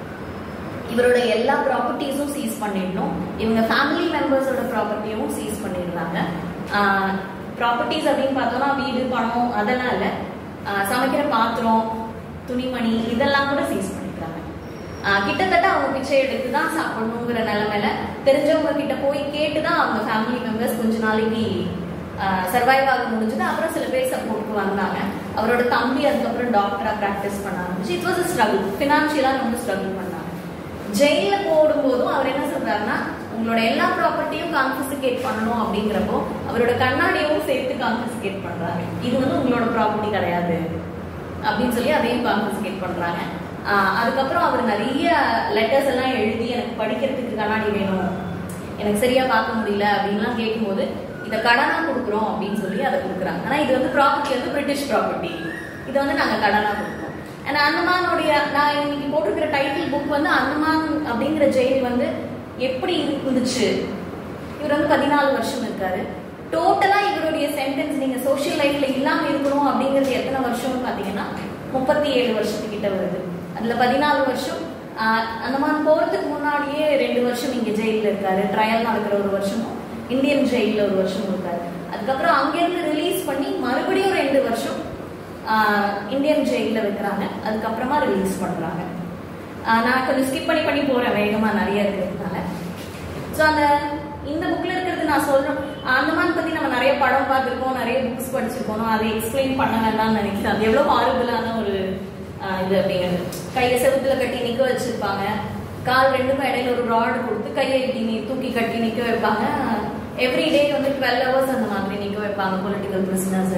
இவரோட எல்லா ப்ராப்பர்ட்டிஸும் சீஸ் பண்ணிடணும் இவங்க ஃபேமிலி மெம்பர்ஸோட ப்ராப்பர்ட்டியும் சீஸ் பண்ணிடுறாங்க ப்ராப்பர்ட்டிஸ் அப்படின்னு பார்த்தோம்னா வீடு பணம் அதெல்லாம் இல்லை சமைக்கிற பாத்திரம் துணிமணி இதெல்லாம் கூட சீஸ் பண்ணிக்கிறாங்க ஆஹ் கிட்டத்தட்ட அவங்க பிச்சை எடுத்து தான் சாப்பிடணுங்கிற நிலைமையில தெரிஞ்சவங்க கிட்ட போய் கேட்டு தான் அவங்க ஃபேமிலி மெம்பர்ஸ் கொஞ்ச நாளைக்கு சர்வைவ் ஆக முடிஞ்சது அப்புறம் சில பேர் சப்போர்ட்டுக்கு வந்தாங்க அவரோட தம்பி அதுக்கப்புறம் டாக்டரா ப்ராக்டிஸ் பண்ண ஆரம்பிச்சு இட் வாஸ் அ ஸ்ட்ரகிள் ஃபினான்ஷியலாக ரொம்ப ஸ்ட்ரகிள் பண்ணாங்க ஜெயில போடும்போதும் அவர் என்ன சொல்றாருன்னா உங்களோட எல்லா ப்ராப்பர்ட்டியும் கான்ஃபிஸ்கேட் பண்ணணும் அப்படிங்கிறப்போ அவரோட கண்ணாடியும் சேர்த்து கான்ஃபிஸ்கேட் பண்றாரு இது வந்து உங்களோட ப்ராப்பர்ட்டி கிடையாது அப்படின்னு சொல்லி அதையும் கான்ஃபிஸ்கேட் பண்றாங்க ஆஹ் அதுக்கப்புறம் அவர் நிறைய லெட்டர்ஸ் எல்லாம் எழுதி எனக்கு படிக்கிறதுக்கு கண்ணாடி வேணும் எனக்கு சரியா பார்க்க முடியல அப்படின்லாம் கேட்கும்போது இதை கடனா கொடுக்குறோம் அப்படின்னு சொல்லி அதை கொடுக்குறாங்க ஆனா இது வந்து ப்ராப்பர்ட்டி வந்து பிரிட்டிஷ் ப்ராப்பர்ட்டி இதை வந்து நாங்க கடனா கொடுக்குறோம் அண்ட் அந்தமானுடைய நான் இன்னைக்கு போட்டிருக்கிற டைட்டில் புக் வந்து அந்தமான் அப்படிங்கிற ஜெயில் வந்து எப்படி இருந்துச்சு இவர் வந்து பதினாலு வருஷம் இருக்காரு டோட்டலா இவருடைய சென்டென்ஸ் நீங்க சோஷியல் லைஃப்ல இல்லாம இருக்கணும் அப்படிங்கிறது எத்தனை வருஷம்னு பாத்தீங்கன்னா முப்பத்தி ஏழு வருஷத்துக்கிட்ட வருது அதுல பதினாலு வருஷம் ஆஹ் அந்தமான் போறதுக்கு முன்னாடியே ரெண்டு வருஷம் இங்க ஜெயில இருக்காரு ட்ரையல் நடக்கிற ஒரு வருஷமும் இந்தியன் ஜெயில ஒரு வருஷம் இருக்காரு அதுக்கப்புறம் அங்கிருந்து ரிலீஸ் பண்ணி மறுபடியும் ரெண்டு வருஷம் ஆஹ் இந்தியன் ஜெயில வைக்கிறாங்க அதுக்கப்புறமா ரிலீஸ் பண்றாங்க ஆஹ் நான் கொஞ்சம் ஸ்கிப் பண்ணி பண்ணி போறேன் வேகமா நிறைய இருக்கிறதுனால ஸோ அந்த இந்த புக்ல இருக்கிறது நான் சொல்றேன் அந்தமான் பத்தி நம்ம நிறைய படம் பார்த்திருக்கோம் நிறைய புக்ஸ் படிச்சிருக்கோம் அதை எக்ஸ்பிளைன் பண்ண வேண்டாம்னு நினைக்கிறேன் அது எவ்வளவு ஹாரபிளான ஒரு ஆஹ் இது அப்படிங்கிறது கையை செவுத்துல கட்டி நிக்க வச்சிருப்பாங்க கால் ரெண்டுக்கும் இடையில ஒரு ராடு கொடுத்து கையை இப்படி நீ- தூக்கி கட்டி நிக்க வைப்பாங்க எவ்ரி டே வந்து டுவெல் ஹவர்ஸ் அந்த மாதிரி நிக்க வைப்பாங்க பொலிட்டிக்கல் பிரிசனர்ஸ்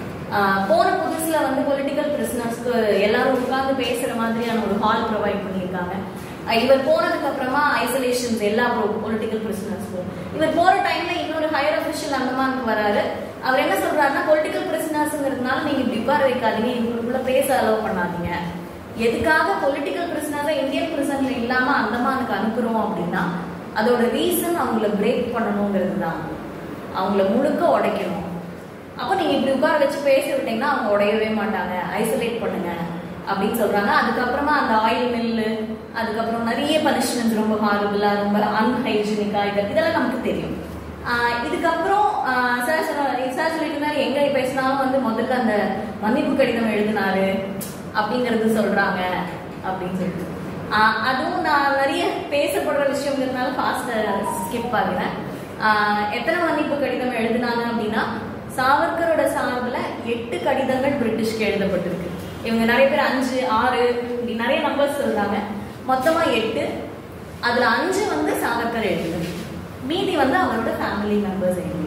போன புதுசுல வந்து பொலிட்டிக்கல் பிரிசனர்ஸ்க்கு எல்லாரும் உட்கார்ந்து பேசுற மாதிரியான ஒரு ஹால் ப்ரொவைட் பண்ணியிருக்காங்க அஹ் இவர் போனதுக்கு அப்புறமா ஐசோலேஷன்ஸ் எல்லா பொலிட்டிக்கல் பிரிசனர்ஸ்க்கும் இவர் போற டைம்ல இன்னொரு ஹையர் அபிஷியல் அந்தமானுக்கு வராரு அவர் என்ன சொல்றாருன்னா பொலிட்டிக்கல் பிரிசனர்ஸ்ங்கிறதுனால நீங்க இப்படி உட்கார வைக்காதீங்க இவங்களுக்குள்ள பேச அலோவ் பண்ணாதீங்க எதுக்காக பொலிட்டிக்கல் பிரிசனரை இந்தியன் பிரிசன்ல இல்லாம அந்தமானுக்கு அனுப்புறோம் அப்படின்னா அதோட ரீசன் அவங்கள பிரேக் பண்ணணுங்கிறது தான் அவங்கள முழுக்க உடைக்கணும் அப்போ நீங்க இப்படி உட்கார வச்சு பேச விட்டீங்கன்னா அவங்க உடையவே மாட்டாங்க ஐசோலேட் பண்ணுங்க அப்படின்னு சொல்றாங்க அதுக்கப்புறமா அந்த ஆயில் மில்லு அதுக்கப்புறம் நிறைய பனிஷ்மெண்ட்ஸ் ரொம்ப ஹாரபிளா ரொம்ப அன்ஹைஜீனிக்கா இது இதெல்லாம் நமக்கு தெரியும் ஆஹ் இதுக்கப்புறம் ஆஹ் சார் சொன்னார் சார் சொல்லிட்டு இருந்தாரு எங்க பேசினாலும் வந்து முதல்ல அந்த மன்னிப்பு கடிதம் எழுதினாரு அப்படிங்கறது சொல்றாங்க அப்படின்னு சொல்லிட்டு ஆஹ் அதுவும் நான் நிறைய பேசப்படுற விஷயங்கிறதுனால ஃபாஸ்ட் ஸ்கிப் ஆகுறேன் ஆஹ் எத்தனை மன்னிப்பு கடிதம் எழுதினாங்க அப்படின்னா சாவர்கரோட சார்பில் எட்டு கடிதங்கள் பிரிட்டிஷ்க்கு எழுதப்பட்டிருக்கு இவங்க நிறைய பேர் அஞ்சு ஆறு இப்படி நிறைய நம்பர்ஸ் சொல்றாங்க மொத்தமா எட்டு அதுல அஞ்சு வந்து சாவர்கர் எழுதுனது மீதி வந்து அவரோட ஃபேமிலி மெம்பர்ஸ் எழுதி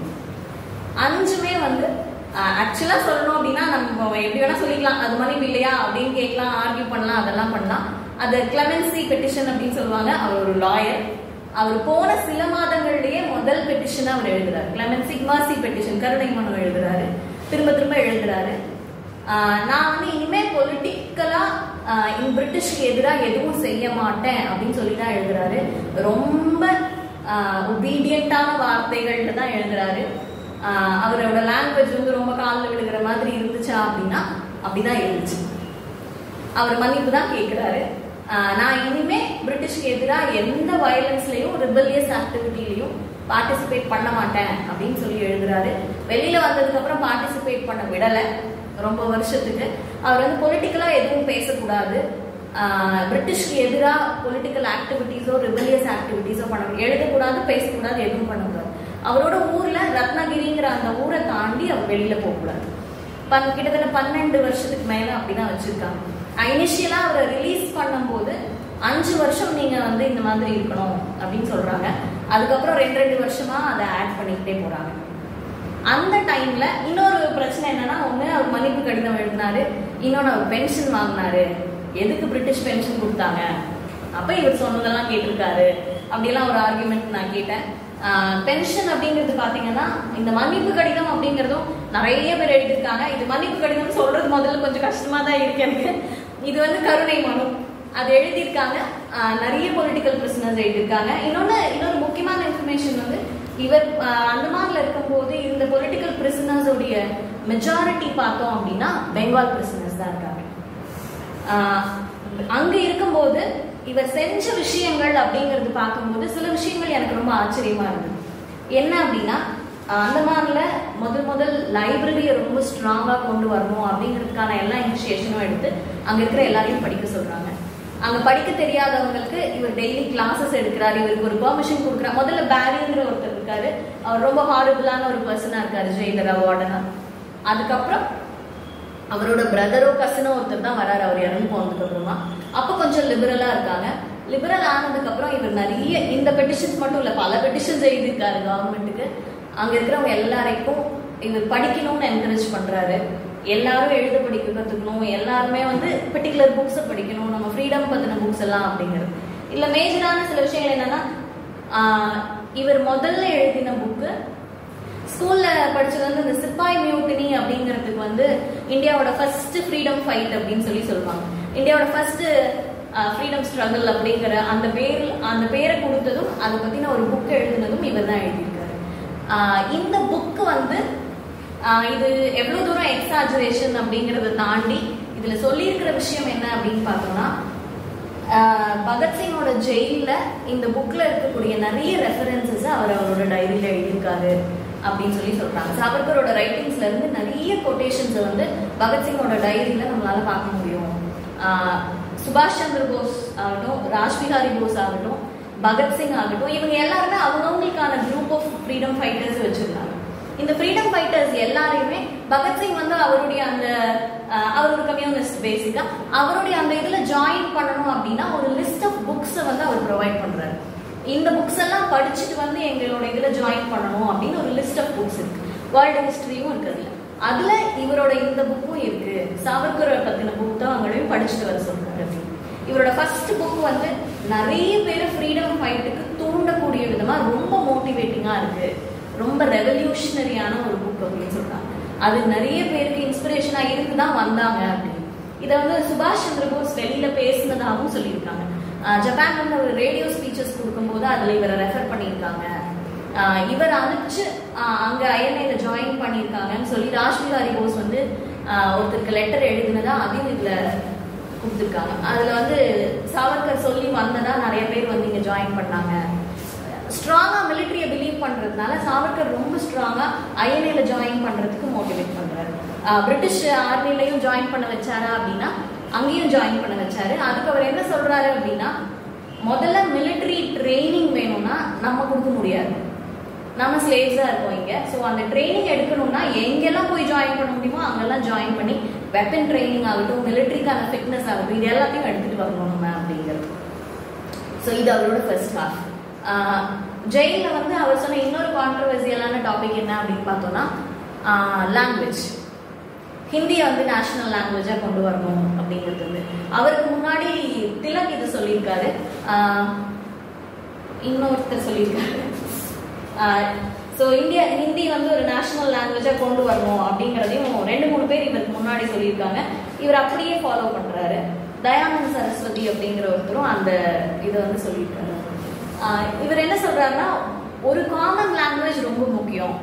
அஞ்சுமே வந்து ஆக்சுவலா சொல்லணும் அப்படின்னா நம்ம எப்படி வேணா சொல்லிக்கலாம் அது மன்னிப்பு இல்லையா அப்படின்னு கேட்கலாம் ஆர்கியூ பண்ணலாம் அதெல்லாம் பண்ணலாம் அது கிளமென்சி பெட்டிஷன் அப்படின்னு சொல்லுவாங்க அவர் ஒரு லாயர் அவர் போன சில மாதங்கள்லயே முதல் பெட்டிஷன் அவர் எழுதுறாரு கிளமென்சி மாசி பெட்டிஷன் கருணை மனு எழுதுறாரு திரும்ப திரும்ப எழுதுறாரு ஆஹ் நான் வந்து இனிமே பொலிட்டிக்கலா இந்த பிரிட்டிஷ்க்கு எதிராக எதுவும் செய்ய மாட்டேன் அப்படின்னு சொல்லி தான் எழுதுறாரு ரொம்ப ஒபீடியண்டான வார்த்தைகள்ல தான் எழுதுறாரு ஆஹ் அவரோட லாங்குவேஜ் வந்து ரொம்ப காலில் விழுகிற மாதிரி இருந்துச்சா அப்படின்னா அப்படிதான் இருந்துச்சு அவர் மன்னிப்பு தான் கேட்கிறாரு ஆஹ் நான் இனிமே பிரிட்டிஷ்க்கு எதிராக எந்த வயலன்ஸ்லயும் ரிபல்லியஸ் ஆக்டிவிட்டிலையும் பார்ட்டிசிபேட் பண்ண மாட்டேன் அப்படின்னு சொல்லி எழுதுறாரு வெளியில வந்ததுக்கு அப்புறம் பார்ட்டிசிபேட் பண்ண விடல ரொம்ப வருஷத்துக்கு அவர் வந்து பொலிட்டிக்கலா எதுவும் பேசக்கூடாது ஆஹ் பிரிட்டிஷ்க்கு எதிராக பொலிட்டிக்கல் ஆக்டிவிட்டீஸோ ரிபல்லியஸ் ஆக்டிவிட்டீஸோ பண்ண எழுதக்கூடாது பேசக்கூடாது எதுவும் பண்ணக்கூடாது அவரோட ஊர்ல ரத்னகிரிங்கிற அந்த ஊரை தாண்டி அவர் வெளியில போகக்கூடாது பன் கிட்டத்தட்ட பன்னெண்டு வருஷத்துக்கு மேல அப்படிதான் வச்சிருக்காங்க இனிஷியலா அவரை ரிலீஸ் பண்ணும்போது அஞ்சு வருஷம் நீங்க வந்து இந்த மாதிரி இருக்கணும் அப்படின்னு சொல்றாங்க அதுக்கப்புறம் ரெண்டு ரெண்டு வருஷமா அதை ஆட் பண்ணிக்கிட்டே போறாங்க அந்த டைம்ல இன்னொரு பிரச்சனை என்னன்னா ஒண்ணு அவர் மன்னிப்பு கடிதம் எழுதினாரு இன்னொன்னு அவர் பென்ஷன் வாங்கினாரு எதுக்கு பிரிட்டிஷ் பென்ஷன் கொடுத்தாங்க அப்ப இவர் சொன்னதெல்லாம் கேட்டிருக்காரு அப்படியெல்லாம் ஒரு ஆர்குமெண்ட் நான் கேட்டேன் பென்ஷன் அப்படிங்கிறது பாத்தீங்கன்னா இந்த மன்னிப்பு கடிதம் அப்படிங்கிறதும் நிறைய பேர் எழுதியிருக்காங்க இது மன்னிப்பு கடிதம் சொல்றது முதல்ல கொஞ்சம் கஷ்டமா தான் இருக்கு எனக்கு இது வந்து கருணை மனு அது எழுதியிருக்காங்க ஆஹ் நிறைய பொலிட்டிக்கல் பிரிசனர்ஸ் எழுதியிருக்காங்க இன்னொன்னு இன்னொரு முக்கியமான இன்ஃபர்மேஷன் வந்து இவர் ஆஹ் அந்தமான்ல இருக்கும்போது இந்த பொலிட்டிக்கல் பிரிசனர்ஸோடைய மெஜாரிட்டி பார்த்தோம் அப்படின்னா பெங்கால் பிரிசனர்ஸ் தான் இருக்காங்க ஆஹ் அங்க இருக்கும்போது இவர் செஞ்ச விஷயங்கள் அப்படிங்கறது பார்க்கும்போது சில விஷயங்கள் எனக்கு ரொம்ப ஆச்சரியமா இருந்தது என்ன அப்படின்னா ஆஹ் அந்தமான்ல முதல் முதல் லைப்ரரியை ரொம்ப ஸ்ட்ராங்கா கொண்டு வரணும் அப்படிங்கிறதுக்கான எல்லா இனிஷியேஷனும் எடுத்து அங்க இருக்கிற எல்லாரையும் படிக்க சொல்றாங்க அங்க படிக்க தெரியாதவங்களுக்கு இவர் டெய்லி கிளாஸஸ் எடுக்கிறாரு இவருக்கு ஒரு பெர்மிஷன் கொடுக்குறாரு முதல்ல பேரிங்கிற ஒருத்தர் இருக்காரு அவர் ரொம்ப ஹாரபிளான ஒரு பர்சனா இருக்காரு ஜெயிலர் அவார்டனா அதுக்கப்புறம் அவரோட பிரதரோ கசனோ ஒருத்தர் தான் வராரு அவர் இறந்து போனதுக்கு அப்புறமா அப்ப கொஞ்சம் லிபரலா இருக்காங்க லிபரல் ஆனதுக்கு அப்புறம் இவர் நிறைய இந்த பெட்டிஷன்ஸ் மட்டும் இல்ல பல பெட்டிஷன்ஸ் எழுதியிருக்காரு கவர்மெண்ட்டுக்கு அங்க இருக்கிறவங்க எல்லாரையும் இவர் படிக்கணும்னு என்கரேஜ் பண்றாரு எல்லாரும் எழுத படிக்க கத்துக்கணும் எல்லாருமே வந்து பர்டிகுலர் புக்ஸை படிக்கணும் நம்ம ஃப்ரீடம் பத்தின புக்ஸ் எல்லாம் அப்படிங்கிறது இல்ல மேஜரான சில விஷயங்கள் என்னன்னா ஆஹ் இவர் முதல்ல எழுதின புக்கு ஸ்கூல்ல படிச்சது வந்து இந்த சிப்பாய் மியூட்டினி அப்படிங்கிறதுக்கு வந்து இந்தியாவோட ஃபர்ஸ்ட் ஃப்ரீடம் ஃபைட் அப்படின்னு சொல்லி சொல்லுவாங்க இந்தியாவோட ஃபர்ஸ்ட் ஃப்ரீடம் ஸ்ட்ரகிள் அப்படிங்கிற அந்த பேர் அந்த பேரை கொடுத்ததும் அதை பத்தின ஒரு புக் எழுதினதும் இவர் தான் எழுதியிருக்காரு ஆஹ் இந்த புக் வந்து ஆஹ் இது எவ்வளவு தூரம் எக்ஸாஜுரேஷன் அப்படிங்கறத தாண்டி இதுல சொல்லியிருக்கிற விஷயம் என்ன அப்படின்னு பார்த்தோம்னா ஆஹ் பகத்சிங்கோட ஜெயில இந்த புக்ல இருக்கக்கூடிய நிறைய ரெஃபரன்சஸ் அவர் அவரோட டைரியில எழுதியிருக்காரு அப்படின்னு சொல்லி சொல்றாங்க சாவர்கரோட ரைட்டிங்ஸ்ல இருந்து நிறைய கொட்டேஷன்ஸ் வந்து பகத்சிங்கோட டைரியில நம்மளால பார்க்க முடியும் ஆஹ் சுபாஷ் சந்திர போஸ் ஆகட்டும் ராஜ்பிஹாரி போஸ் ஆகட்டும் பகத்சிங் ஆகட்டும் இவங்க எல்லாருமே அவங்கவுங்களுக்கான குரூப் ஆஃப் ஃப்ரீடம் ஃபைட்டர்ஸ் வச்சிருந்தாங்க இந்த ஃப்ரீடம் ஃபைட்டர்ஸ் எல்லாரையுமே பகத்சிங் வந்து அவருடைய அந்த அஹ், அவர் ஒரு கம்யூனிஸ்ட் பேசிக்கா அவருடைய அந்த இதுல ஜாயின் பண்ணணும் அப்படின்னா ஒரு லிஸ்ட் ஆஃப் புக்ஸை வந்து அவர் ப்ரொவைட் பண்றாரு இந்த புக்ஸ் எல்லாம் படிச்சுட்டு வந்து எங்களோட இதுல ஜாயின் பண்ணணும் அப்படின்னு ஒரு லிஸ்ட் ஆஃப் புக்ஸ் இருக்கு வேர்ல்டு ஹிஸ்டரியும் இருக்குதுல அதுல இவரோட இந்த புக்கும் இருக்கு சாவர்கரை பத்தின புத்தகங்களையும் படிச்சுட்டு வர சொல்றாரு அப்படின்னு. இவரோட ஃபர்ஸ்ட் புக் வந்து நிறைய பேர் ஃப்ரீடம் ஃபைட்டுக்கு தூண்டக்கூடிய விதமா ரொம்ப மோட்டிவேட்டிங்கா இருக்கு ரொம்ப ரெவல்யூஷனரியான ஒரு புக் அப்படின்னு சொல்றாங்க அது நிறைய பேருக்கு இன்ஸ்பிரேஷனா இருந்து தான் வந்தாங்க அப்படின்னு இதை வந்து சுபாஷ் சந்திர போஸ் வெளியில பேசினதாகவும் சொல்லியிருக்காங்க ஆஹ் ஜப்பான் வந்து ஒரு ரேடியோ ஸ்பீச்சஸ் கொடுக்கும்போது அதுல இவரை ரெஃபர் பண்ணியிருக்காங்க ஆஹ் இவர் அனுப்பிச்சு ஆஹ் அங்க ஐஎன்ஐல ஜாயின் பண்ணியிருக்காங்கன்னு சொல்லி ராஜ்பிகாரி போஸ் வந்து ஆஹ் ஒருத்தருக்கு லெட்டர் எழுதினதா அதையும் இதுல கொடுத்துருக்காங்க அதில் வந்து சாவர்கர் சொல்லி வந்ததா நிறைய பேர் வந்து இங்கே ஜாயின் பண்ணாங்க ஸ்ட்ராங்காக மிலிட்ரியை பிலீவ் பண்ணுறதுனால சாவர்கர் ரொம்ப ஸ்ட்ராங்காக ஐஎன்ஏல ஜாயின் பண்ணுறதுக்கு மோட்டிவேட் பண்ணுறாரு பிரிட்டிஷ் ஆர்மிலையும் ஜாயின் பண்ண வச்சாரா அப்படின்னா அங்கேயும் ஜாயின் பண்ண வச்சாரு அதுக்கு அவர் என்ன சொல்றாரு அப்படின்னா முதல்ல மிலிட்ரி ட்ரைனிங் வேணும்னா நம்ம கொடுக்க முடியாது நம்ம ஸ்லேவ்ஸாக இருக்கோம் இங்கே ஸோ அந்த ட்ரைனிங் எடுக்கணும்னா எங்கெல்லாம் போய் ஜாயின் பண்ண முடியுமோ அங்கெல்லாம் ஜாயின் பண்ணி வெப்பன் ட்ரைனிங் ஆகட்டும் மிலிட்ரிக்கான ஃபிட்னஸ் ஆகட்டும் இது எல்லாத்தையும் எடுத்துகிட்டு வரணும் நம்ம அப்படிங்கிறது ஸோ இது அவரோட ஃபர்ஸ்ட் ஹாஃப் ஜெயிலில் வந்து அவர் சொன்ன இன்னொரு கான்ட்ரவர்சியலான டாபிக் என்ன அப்படின்னு பார்த்தோம்னா லாங்குவேஜ் ஹிந்தியை வந்து நேஷனல் லாங்குவேஜாக கொண்டு வரணும் அப்படிங்கிறது வந்து அவருக்கு முன்னாடி திலக் இது சொல்லியிருக்காரு ஆஹ் இன்னொருத்தர் சொல்லியிருக்காரு ஸோ இந்தியா ஹிந்தி வந்து ஒரு நேஷனல் லாங்குவேஜாக கொண்டு வரணும் அப்படிங்கிறதையும் ரெண்டு மூணு பேர் இவருக்கு முன்னாடி சொல்லியிருக்காங்க இவர் அப்படியே ஃபாலோ பண்ணுறாரு தயானந்த் சரஸ்வதி அப்படிங்கிற ஒருத்தரும் அந்த இதை வந்து சொல்லியிருக்காரு ஆஹ் இவர் என்ன சொல்றாருன்னா ஒரு காமன் லாங்குவேஜ் ரொம்ப முக்கியம்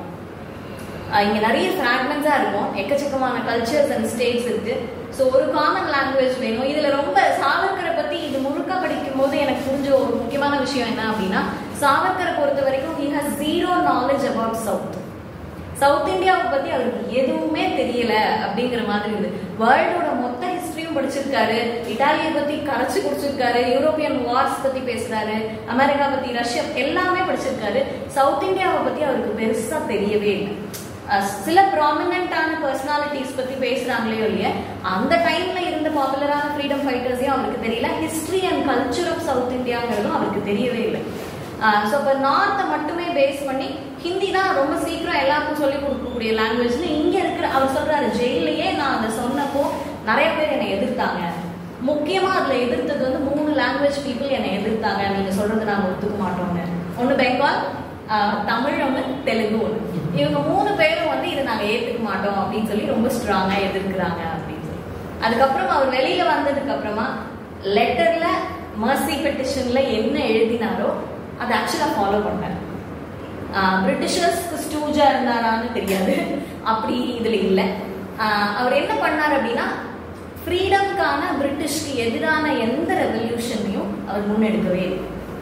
ஆஹ் இங்க நிறைய ஃப்ராக்மெண்ட்ஸா இருக்கும் எக்கச்சக்கமான கல்ச்சர்ஸ் அண்ட் ஸ்டேட்ஸ் இருக்கு ஸோ ஒரு காமன் லாங்குவேஜ் வேணும் இதுல ரொம்ப சாவர்கரை பத்தி இது முழுக்க படிக்கும் போது எனக்கு புரிஞ்ச ஒரு முக்கியமான விஷயம் என்ன அப்படின்னா சாவர்கரை பொறுத்த வரைக்கும் he has zero knowledge about south south இந்தியாவை பத்தி அவருக்கு எதுவுமே தெரியல அப்படிங்கிற மாதிரி இருக்கு வேர்ல்டோட மொத்த ஹிஸ்டரியும் படிச்சிருக்காரு இட்டாலியை பத்தி கரைச்சு குடிச்சிருக்காரு யூரோப்பியன் வார்ஸ் பத்தி பேசுறாரு அமெரிக்கா பத்தி ரஷ்யா எல்லாமே படிச்சிருக்காரு சவுத் இந்தியாவை பத்தி அவருக்கு பெருசா தெரியவே இல்லை அஹ் சில ப்ராமினண்டான பர்சனாலிட்டிஸ் பத்தி பேசுறாங்களே இல்லையா அந்த டைம்ல இருந்த பாப்புலரான ஃப்ரீடம் ஃபைட்டர்ஸையும் அவருக்கு தெரியல history and culture of south இந்தியாங்கிறதும் அவருக்கு தெரியவே இல்லை ஸோ இப்போ நார்த்தை மட்டுமே பேஸ் பண்ணி ஹிந்தி தான் ரொம்ப சீக்கிரம் எல்லாருக்கும் சொல்லிக் கொடுக்கக்கூடிய லாங்குவேஜ்னு இங்கே இருக்கிற அவர் சொல்றாரு ஜெயிலையே நான் அதை சொன்னப்போ நிறைய பேர் என்னை எதிர்த்தாங்க முக்கியமா அதுல எதிர்த்தது வந்து மூணு லாங்குவேஜ் பீப்புள் என்னை எதிர்த்தாங்க நீங்க சொல்றது நாங்க ஒத்துக்க மாட்டோம்னு ஒன்று பெங்கால் ஆஹ், தமிழ் ஒன்று தெலுங்கு ஒன்று இவங்க மூணு பேரும் வந்து இதை நாங்க ஏத்துக்க மாட்டோம் அப்படின்னு சொல்லி ரொம்ப ஸ்ட்ராங்கா எதிர்க்கிறாங்க அப்படின்னு சொல்லி அதுக்கப்புறம் அவர் வெளியில வந்ததுக்கு அப்புறமா லெட்டர்ல மர்சி பெட்டிஷன்ல என்ன எழுதினாரோ அதை ஆக்சுவலா ஃபாலோ பண்ணார் பிரிட்டிஷர்ஸ்க்கு ஸ்டூஜா இருந்தாரான்னு தெரியாது அப்படி இதுல இல்லை ஆஹ் அவர் என்ன பண்ணார் அப்படின்னா ஃப்ரீடம்கான பிரிட்டிஷ்க்கு எதிரான எந்த ரெவல்யூஷனையும் அவர் முன்னெடுக்கவே இல்லை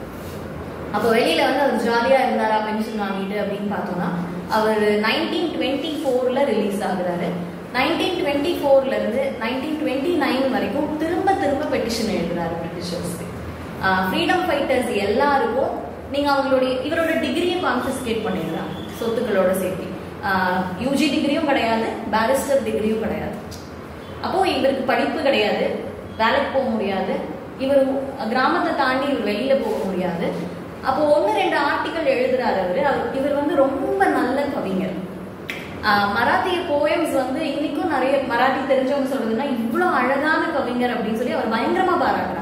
அப்போ வெளியில வந்து அவர் ஜாலியா இருந்தாரா பென்ஷன் வாங்கிட்டு அப்படின்னு பார்த்தோம்னா அவர் நைன்டீன் டுவெண்ட்டி ஃபோர்ல ரிலீஸ் ஆகுறாரு நைன்டீன் டுவெண்ட்டி ஃபோர்ல இருந்து நைன்டீன் டுவெண்ட்டி நைன் வரைக்கும் திரும்ப திரும்ப பெட்டிஷன் எழுதுறாரு பிரிட்டிஷர்ஸ்க்கு ஃப்ரீடம் ஃபைட்டர்ஸ் எல்லாருக்கும் நீங்க அவங்களுடைய இவரோட டிகிரியும் கான்ஃபிஸ்கேட் பண்ணிடலாம் சொத்துக்களோட சேர்த்து யூஜி டிகிரியும் கிடையாது பேரிஸ்டர் டிகிரியும் கிடையாது அப்போ இவருக்கு படிப்பு கிடையாது வேலைக்கு போக முடியாது இவர் கிராமத்தை தாண்டி இவர் வெளியில போக முடியாது அப்போ ஒன்று ரெண்டு ஆர்டிக்கல் எழுதுறாரு அவரு அவர் இவர் வந்து ரொம்ப நல்ல கவிஞர் ஆஹ் மராத்திய போயம்ஸ் வந்து இன்னைக்கும் நிறைய மராத்தி தெரிஞ்சவங்க சொல்றதுன்னா இவ்வளோ அழகான கவிஞர் அப்படின்னு சொல்லி அவர் பயங்கரமா பாராட்டுறாங்க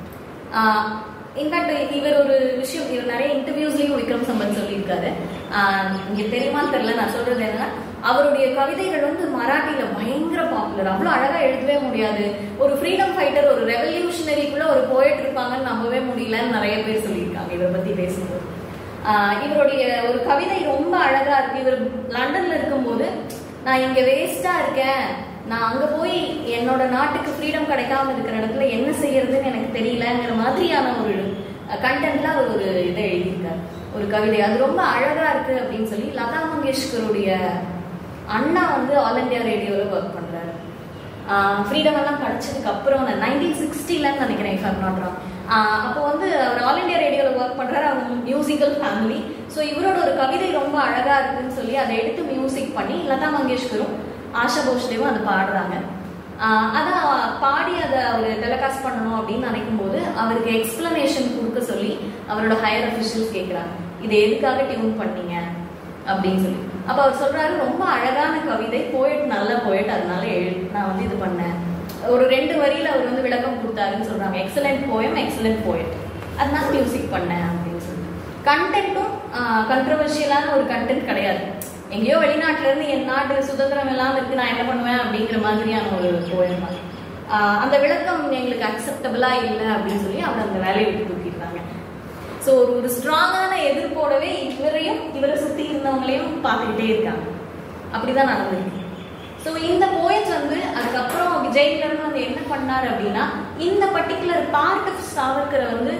இன்ஃபேக்ட் இவர் ஒரு விஷயம் இவர் நிறைய இன்டர்வியூஸ்லயும் விக்ரம் சம்பத் சொல்லியிருக்காரு ஆஹ் இங்க தெரியுமான்னு தெரியல நான் சொல்றது என்னன்னா அவருடைய கவிதைகள் வந்து மராட்டியில பயங்கர பாப்புலர் அவ்வளவு அழகா எழுதவே முடியாது ஒரு ஃப்ரீடம் ஃபைட்டர் ஒரு ரெவல்யூஷனரிக்குள்ள ஒரு போயிட்டு இருப்பாங்கன்னு நம்பவே முடியலன்னு நிறைய பேர் சொல்லியிருக்காங்க இவரை பத்தி பேசும்போது ஆஹ் இவருடைய ஒரு கவிதை ரொம்ப அழகா இருக்கு இவர் லண்டன்ல இருக்கும்போது நான் இங்க வேஸ்டா இருக்கேன் நான் அங்க போய் என்னோட நாட்டுக்கு ஃப்ரீடம் கிடைக்காம இருக்கிற இடத்துல என்ன செய்யறதுன்னு எனக்கு தெரியலங்கிற மாதிரியான ஒரு கண்டென்ட்ல அவர் ஒரு இதை எழுதியிருக்காரு ஒரு கவிதை அது ரொம்ப அழகா இருக்கு அப்படின்னு சொல்லி லதா மங்கேஷ்கருடைய அண்ணா வந்து ஆல் இந்தியா ரேடியோவில் ஒர்க் பண்றாரு ஃப்ரீடம் எல்லாம் கிடைச்சதுக்கு அப்புறம் நைன்டீன் சிக்ஸ்டிலன்னு நினைக்கிறேன் இஃப் ஐம் நாட் ராங் அப்போ வந்து அவர் ஆல் இந்தியா ரேடியோவில் ஒர்க் பண்றாரு அவங்க மியூசிக்கல் ஃபேமிலி ஸோ இவரோட ஒரு கவிதை ரொம்ப அழகா இருக்குன்னு சொல்லி அதை எடுத்து மியூசிக் பண்ணி லதா மங்கேஷ்கரும் ஆஷா போஸ்லேவும் அதை பாடுறாங்க ஆஹ் அதான் பாடி அதை அவர் டெலகாஸ்ட் பண்ணணும் அப்படின்னு நினைக்கும் போது அவருக்கு எக்ஸ்பிளனேஷன் கொடுக்க சொல்லி அவரோட ஹையர் அஃபிஷியல்ஸ் கேட்குறாங்க இதை எதுக்காக டியூன் பண்ணீங்க அப்படின்னு சொல்லி அப்ப அவர் சொல்றாரு ரொம்ப அழகான கவிதை போயிட் நல்ல போயிட் அதனால எழு நான் வந்து இது பண்ணேன் ஒரு ரெண்டு வரியில அவர் வந்து விளக்கம் கொடுத்தாருன்னு சொல்றாங்க எக்ஸலண்ட் போயம் எக்ஸலண்ட் போயிட் அதனால மியூசிக் பண்ணேன் அப்படின்னு சொல்லி கண்டென்ட்டும் கண்ட்ரவர்ஷியலான ஒரு கண்டென்ட் கிடையாது எங்கேயோ வெளிநாட்டுல இருந்து என் நாட்டு சுதந்திரம் எல்லாம் இருக்கு நான் என்ன பண்ணுவேன் அப்படிங்கிற மாதிரியான ஒரு போயம் அந்த விளக்கம் எங்களுக்கு அக்செப்டபிளா இல்லை அப்படின்னு சொல்லி அவர் அந்த வேலையை விட்டு தூக்கிடுறாங்க ஸோ ஒரு ஒரு ஸ்ட்ராங்கான எதிர்ப்போடவே இவரையும் இவரை சுத்தி இருந்தவங்களையும் பார்த்துக்கிட்டே இருக்காங்க அப்படிதான் நடந்திருக்கு ஸோ இந்த போயட்ஸ் வந்து அதுக்கப்புறம் ஜெயில இருந்து வந்து என்ன பண்ணாரு அப்படின்னா இந்த பர்டிகுலர் பார்ட் ஆஃப் சாவர்கரை வந்து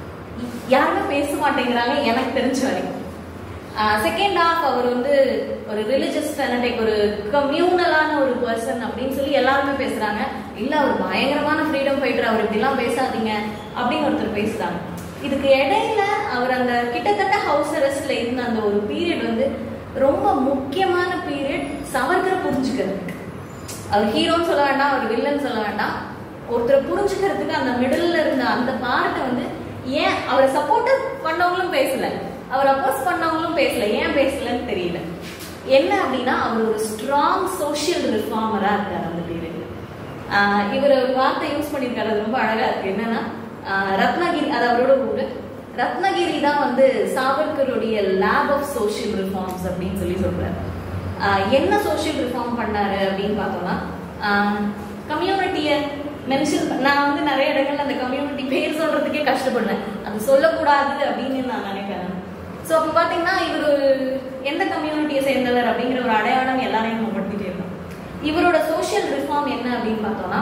யாருமே பேச மாட்டேங்கிறாங்க எனக்கு தெரிஞ்ச வரைக்கும் செகண்ட் ஹாஃப் அவர் வந்து ஒரு ரிலிஜியஸ் ஃபெனடிக் ஒரு கம்யூனலான ஒரு பர்சன் அப்படின்னு சொல்லி எல்லாருமே பேசுறாங்க இல்ல அவர் பயங்கரமான ஃப்ரீடம் ஃபைட்டர் அவர் இப்படிலாம் பேசாதீங்க அப்படின்னு ஒருத்தர் பேசுறாங்க இதுக்கு இடையில அவர் அந்த கிட்டத்தட்ட ஹவுஸ் அரெஸ்ட்ல இருந்த அந்த ஒரு பீரியட் வந்து ரொம்ப முக்கியமான பீரியட் சவர்கரை புரிஞ்சுக்கிறதுக்கு அவர் ஹீரோன்னு சொல்ல வேண்டாம் அவர் வில்லன் சொல்ல வேண்டாம் ஒருத்தரை புரிஞ்சுக்கிறதுக்கு அந்த மிடில் இருந்த அந்த பார்ட்டை வந்து ஏன் அவரை சப்போர்ட் பண்ணவங்களும் பேசல அவர் அப்போஸ் பண்ணவங்களும் பேசல ஏன் பேசலன்னு தெரியல என்ன அப்படின்னா அவர் ஒரு ஸ்ட்ராங் சோஷியல் ரிஃபார்மரா இருக்காரு அந்த பீரியட்ல இவர் ஒரு வார்த்தை யூஸ் பண்ணியிருக்காரு அது ரொம்ப அழகா இருக்கு என்னன்னா ஆஹ் ரத்னகிரி அது அவரோட ஊரு ரத்னகிரி தான் வந்து சாவர்கருடைய லேப் ஆஃப் சோஷியல் ரிஃபார்ம்ஸ் அப்படின்னு சொல்லி சொல்றாரு ஆஹ் என்ன சோஷியல் ரிஃபார்ம் பண்ணாரு அப்படின்னு பார்த்தோம்னா கம்யூனிட்டியை மென்ஷன் நான் வந்து நிறைய இடங்கள்ல அந்த கம்யூனிட்டி பேர் சொல்றதுக்கே கஷ்டப்படுறேன் அது சொல்லக்கூடாது அப்படின்னு நான் நினைக்கிறேன் ஸோ அப்போ பார்த்தீங்கன்னா இவர் ஒரு எந்த கம்யூனிட்டியை சேர்ந்தவர் அப்படிங்கிற ஒரு அடையாளம் எல்லாரையும் நம்ம படுத்திட்டே இருக்கோம் இவரோட சோஷியல் ரிஃபார்ம் என்ன அப்படின்னு பார்த்தோம்னா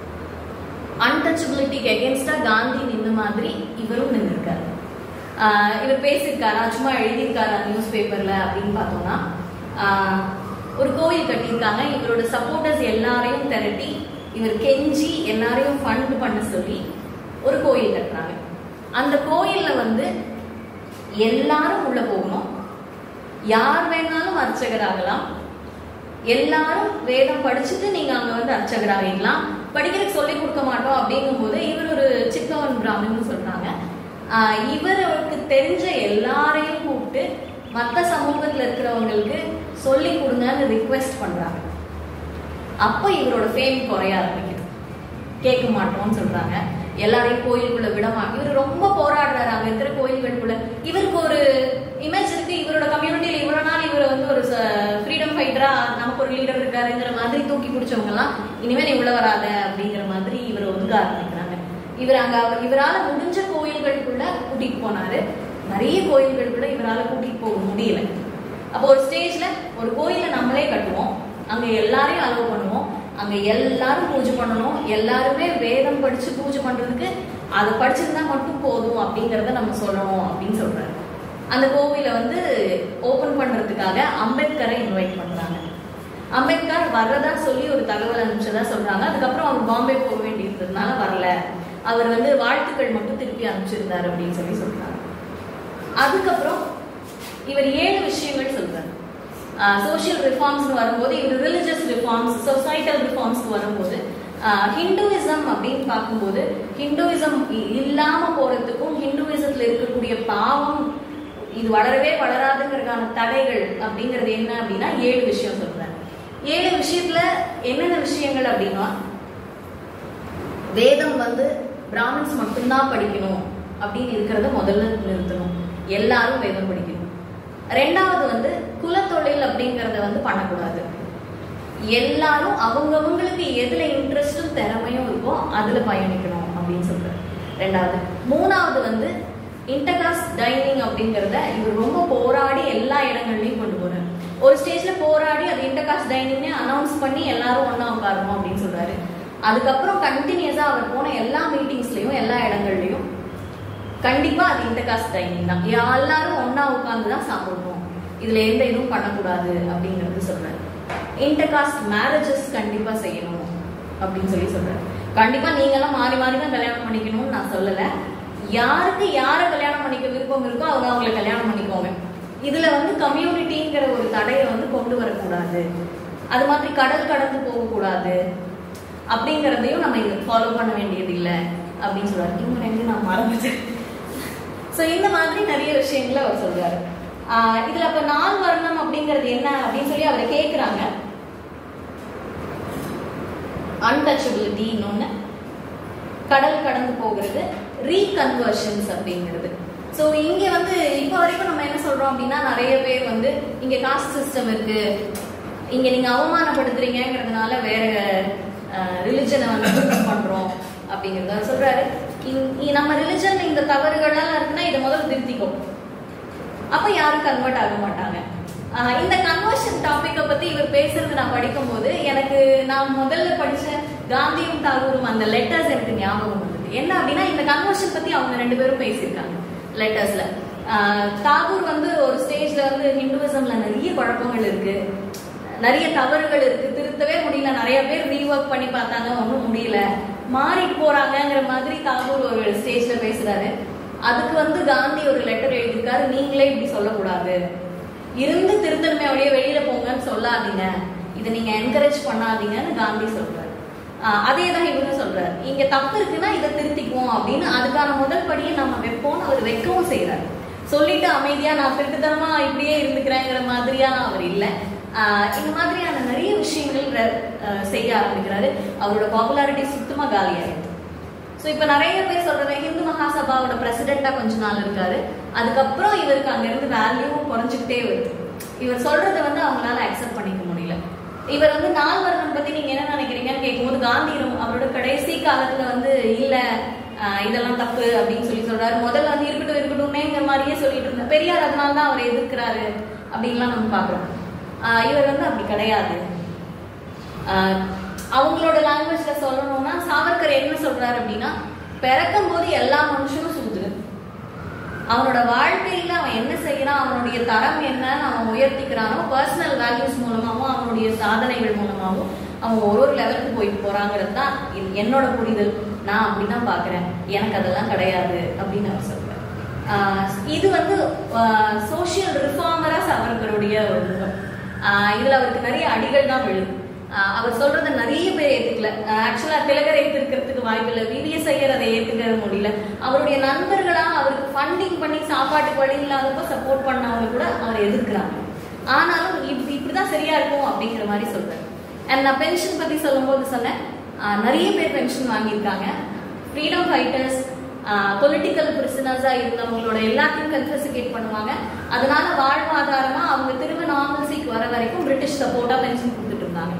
அன்டச்சபிலிட்டிக்கு எகேன்ஸ்டா காந்தி நின்ன மாதிரி இவரும் நின்றுருக்காரு ஆஹ் இவர் பேசியிருக்காரா சும்மா எழுதியிருக்காரா நியூஸ் பேப்பர்ல அப்படின்னு பார்த்தோம்னா ஆஹ் ஒரு கோயில் கட்டியிருக்காங்க இவரோட சப்போர்ட்டர்ஸ் எல்லாரையும் திரட்டி இவர் கெஞ்சி எல்லாரையும் ஃபண்ட் பண்ண சொல்லி ஒரு கோயில் கட்டுறாங்க அந்த கோயில்ல வந்து எல்லாரும் உள்ள போகணும் யார் வேணாலும் அர்ச்சகர் ஆகலாம் எல்லாரும் வேதம் படிச்சுட்டு நீங்க அங்க வந்து அர்ச்சகர் ஆகிடலாம் படிக்கிறதுக்கு சொல்லி கொடுக்க மாட்டோம் அப்படிங்கும்போது இவர் ஒரு சிக்கவன் பிராமணன் சொல்றாங்க ஆஹ் இவருக்கு தெரிஞ்ச எல்லாரையும் கூப்பிட்டு மற்ற சமூகத்துல இருக்கிறவங்களுக்கு சொல்லி கொடுங்கன்னு ரிக்வெஸ்ட் பண்றாங்க அப்ப இவரோட ஃபேம் குறைய ஆரம்பிக்குது கேட்க மாட்டோம்னு சொல்றாங்க எல்லாரையும் கோயிலுக்குள்ள விட மாட்டோம் இவர் ரொம்ப போராடுறாரு அங்க இருக்கிற கோயில்களுக்குள்ள இவருக்கு ஒரு இமேஜ் இருக்கு இவரோட கம்யூனிட்டியில இவ்வளவு நாள் இவர் வந்து ஒரு ஃப்ரீடம் ஃபைட்டரா நமக்கு ஒரு லீடர் இருக்காருங்கிற மாதிரி தூக்கி பிடிச்சவங்க எல்லாம் இனிமே நீ உள்ள வராத அப்படிங்கிற மாதிரி இவரை ஒதுக்க ஆரம்பிக்கிறாங்க இவர் அங்க அவர் இவரால முடிஞ்ச கோயில்களுக்குள்ள கூட்டிட்டு போனாரு நிறைய கோயில்களுக்குள்ள இவரால கூட்டிட்டு போக முடியல அப்போ ஒரு ஸ்டேஜ்ல ஒரு கோயிலை நம்மளே கட்டுவோம் அங்க எல்லாரையும் அலோவ் பண்ணுவோம் அங்க எல்லாரும் பூஜை பண்ணணும் எல்லாருமே வேதம் படிச்சு பூஜை பண்றதுக்கு அதை படிச்சிருந்தா மட்டும் போதும் அப்படிங்கறத நம்ம சொல்லணும் அப்படின்னு சொல்றாரு அந்த கோவிலை வந்து ஓபன் பண்றதுக்காக அம்பேத்கரை இன்வைட் பண்றாங்க அம்பேத்கர் வர்றதா சொல்லி ஒரு தகவல் அனுப்பிச்சதா சொல்றாங்க அதுக்கப்புறம் அவர் பாம்பே போக வேண்டியிருந்ததுனால வரல அவர் வந்து வாழ்த்துக்கள் மட்டும் திருப்பி அனுப்பிச்சிருந்தாரு அப்படின்னு சொல்லி சொல்றாங்க அதுக்கப்புறம் இவர் ஏழு விஷயங்கள் சொல்றாரு சோஷியல் ரிஃபார்ம்ஸ் வரும்போது இவர் ரிலிஜியஸ் ரிஃபார்ம்ஸ் சொசைட்டல் ரிஃபார்ம்ஸ் வரும்போது ஹிந்துவிசம் அப்படின்னு பார்க்கும்போது ஹிந்துவிசம் இல்லாம போறதுக்கும் ஹிந்துவிசத்துல இருக்கக்கூடிய பாவம் இது வளரவே வளராதுங்கிறதுக்கான தடைகள் அப்படிங்கிறது என்ன அப்படின்னா ஏழு விஷயம் சொல்றாரு ஏழு விஷயத்துல என்னென்ன விஷயங்கள் அப்படின்னா வேதம் வந்து பிராமின்ஸ் மட்டும்தான் படிக்கணும் அப்படின்னு இருக்கிறத முதல்ல நிறுத்தணும் எல்லாரும் வேதம் படிக்கணும் ரெண்டாவது வந்து குலத்தொழில் அப்படிங்கறத வந்து பண்ணக்கூடாது எல்லாரும் அவங்கவங்களுக்கு எதுல இன்ட்ரெஸ்டும் திறமையும் இருக்கோ அதுல பயணிக்கணும் அப்படின்னு சொல்றாரு ரெண்டாவது மூணாவது வந்து இன்டர்காஸ்ட் டைனிங் அப்படிங்கறத இவர் ரொம்ப போராடி எல்லா இடங்கள்லயும் கொண்டு போறாரு ஒரு ஸ்டேஜ்ல போராடி அது இன்டர்காஸ்ட் டைனிங்னு அனௌன்ஸ் பண்ணி எல்லாரும் ஒண்ணா உட்காரணும் அப்படின்னு சொல்றாரு அதுக்கப்புறம் கண்டினியூஸா அவர் போன எல்லா மீட்டிங்ஸ்லயும் எல்லா இடங்கள்லயும் கண்டிப்பா அது இன்டர்காஸ்ட் டைனிங் தான் எல்லாரும் ஒண்ணா உட்கார்ந்து தான் சாப்பிடணும் இதுல எந்த இதுவும் பண்ணக்கூடாது அப்படிங்கிறது சொல்றாரு இன்டர்காஸ்ட் மேரேஜஸ் கண்டிப்பா செய்யணும் அப்படின்னு சொல்லி சொல்றாரு கண்டிப்பா நீங்க எல்லாம் மாறி மாறி தான் கல்யாணம் பண்ணிக்கணும்னு நான் சொல்லல யாருக்கு யாரை கல்யாணம் பண்ணிக்க விருப்பம் இருக்கோ அவங்க அவங்களை கல்யாணம் பண்ணிக்கோங்க இதுல வந்து கம்யூனிட்டிங்கிற ஒரு தடையை வந்து கொண்டு வரக்கூடாது அது மாதிரி கடல் கடந்து போகக்கூடாது அப்படிங்கிறதையும் நம்ம ஃபாலோ பண்ண வேண்டியது இல்லை அப்படின்னு சொல்றாரு இவங்க ரெண்டு நான் மறந்துட்டேன் ஸோ இந்த மாதிரி நிறைய விஷயங்களை அவர் சொல்றாரு ஆஹ் இதுல அப்ப நாள் வர்ணம் அப்படிங்கிறது என்ன அப்படின்னு சொல்லி அவரை கேட்குறாங்க அன்டச்சபிலிட்டி இன்னொன்னு கடல் கடந்து போகிறது ரீகன்வர்ஷன்ஸ் அப்படிங்கிறது ஸோ இங்க வந்து இப்போ வரைக்கும் நம்ம என்ன சொல்றோம் அப்படின்னா நிறைய பேர் வந்து இங்க காஸ்ட் சிஸ்டம் இருக்கு இங்க நீங்க அவமானப்படுத்துறீங்கிறதுனால வேற ரிலிஜனை வந்து use பண்றோம் அப்படிங்கிறத சொல்றாரு இந்- இ- நம்ம ரிலிஜன் இந்த தவறுகள்லாம் இருக்குன்னா இதை முதல்ல திருத்திக்கோ அப்ப யாரும் கன்வெர்ட் ஆக மாட்டாங்க ஆஹ் இந்த கன்வர்ஷன் டாபிக்கை பத்தி இவர் பேசுறது நான் படிக்கும்போது எனக்கு நான் முதல்ல படிச்ச காந்தியும் தாகூரும் அந்த லெட்டர்ஸ் எனக்கு ஞாபகம் வந்தது என்ன அப்படின்னா இந்த கன்வர்ஷன் பத்தி அவங்க ரெண்டு பேரும் பேசியிருக்காங்க லெட்டர்ஸ்ல தாகூர் வந்து ஒரு ஸ்டேஜ்ல வந்து ஹிந்துவிசம்ல நிறைய குழப்பங்கள் இருக்கு நிறைய தவறுகள் இருக்கு திருத்தவே முடியல நிறைய பேர் ரீஒர்க் பண்ணி பார்த்தாங்க ஒன்றும் முடியல மாறிட்டு போறாங்கங்கிற மாதிரி தாகூர் ஒரு ஸ்டேஜ்ல பேசுறாரு அதுக்கு வந்து காந்தி ஒரு லெட்டர் எழுதியிருக்காரு நீங்களே இப்படி சொல்லக்கூடாது இருந்து திருத்தணுமே அப்படியே வெளியில போங்கன்னு சொல்லாதீங்க இதை நீங்க என்கரேஜ் பண்ணாதீங்கன்னு காந்தி சொல்றாரு ஆஹ் அதே தான் இவரும் சொல்றாரு இங்க தப்பு இருக்குன்னா இதை திருத்திக்குவோம் அப்படின்னு அதுக்கான முதல் படியை நம்ம வைப்போம்னு அவர் வைக்கவும் செய்யறாரு சொல்லிட்டு அமைதியா நான் திருட்டுத்தனமா இப்படியே இருந்துக்கிறேங்கிற மாதிரியா அவர் இல்லை ஆஹ் இந்த மாதிரியான நிறைய விஷயங்கள் ர- ஆஹ் செய்ய ஆரம்பிக்கிறாரு அவரோட பாப்புலாரிட்டி சுத்தமா காலியாயிடுது ஸோ இப்போ நிறைய பேர் சொல்றது ஹிந்து மகாசபாவோட பிரசிடென்ட்டா கொஞ்ச நாள் இருக்காரு அதுக்கப்புறம் இவருக்கு அங்கிருந்து வேல்யூவும் குறைஞ்சிக்கிட்டே வருது இவர் சொல்றதை வந்து அவங்களால அக்செப்ட் பண்ணிக்க முடியல இவர் வந்து நால்வர்ணம் பத்தி நீங்க என்ன நினைக்கிறீங்கன்னு கேட்கும்போது காந்தி ரொம்ப- அவரோட கடைசி காலத்துல வந்து இல்ல ஆஹ் இதெல்லாம் தப்பு அப்படின்னு சொல்லி சொல்றாரு முதல்ல வந்து இருக்கட்டும் இருக்கட்டும்னேங்கிற மாதிரியே சொல்லிட்டு இருந்தார் பெரியார் அதனால தான் அவர் எதிர்க்கிறாரு அப்படின்லாம் நம்ம பாக்குறோம் ஆஹ் இவர் வந்து அப்படி கிடையாது ஆஹ் அவங்களோட லாங்குவேஜ்ல சொல்லணும்னா சாவர்கர் என்ன சொல்றாரு அப்படின்னா பிறக்கும் போது எல்லா மனுஷனும் சூதுரு அவனோட வாழ்க்கையில அவன் என்ன செய்யறான் அவனுடைய தரம் என்னன்னு அவன் உயர்த்திக்கிறானோ பர்சனல் வேல்யூஸ் மூலமாவும் அவனுடைய சாதனைகள் மூலமாவும் அவன் ஒரு ஒரு லெவலுக்கு போயிட்டு போறாங்கிறது தான் இது என்னோட புரிதல் நான் அப்படிதான் பாக்குறேன் எனக்கு அதெல்லாம் கிடையாது அப்படின்னு அவர் சொல்றாரு ஆஹ் இது வந்து சோஷியல் ரிஃபார்மரா அவர்களுடைய ஒரு முகம் ஆஹ் இதுல அவருக்கு நிறைய அடிகள் தான் விழுது ஆஹ் அவர் சொல்றத நிறைய பேர் ஏத்துக்கல ஆக்சுவலா திலகர் ஏத்துக்கிறதுக்கு வாய்ப்பு இல்லை விவிஎஸ் ஐயர் அதை ஏத்துக்க முடியல அவருடைய நண்பர்களா அவருக்கு ஃபண்டிங் பண்ணி சாப்பாட்டுக்கு வழி இல்லாதப்போ சப்போர்ட் பண்ணவங்க கூட அவரை எதிர்க்கிறாங்க ஆனாலும் இப்படி இப்படிதான் சரியா இருக்கும் அப்படிங்கிற மாதிரி சொல்றாரு அண்ட் நான் பென்ஷன் பத்தி சொல்லும்போது சொன்னேன் ஆஹ் நிறைய பேர் பென்ஷன் வாங்கியிருக்காங்க ஃப்ரீடம் ஃபைட்டர்ஸ் பொலிட்டிக்கல் பிரிசனர்ஸா இருந்தவங்களோட எல்லாத்தையும் கன்ஃபெசிகேட் பண்ணுவாங்க அதனால வாழ்வாதாரமா அவங்க திரும்ப நார்மல்சிக்கு வர வரைக்கும் பிரிட்டிஷ் சப்போர்ட்டா பென்ஷன் கொடுத்துட்டு இருந்தாங்க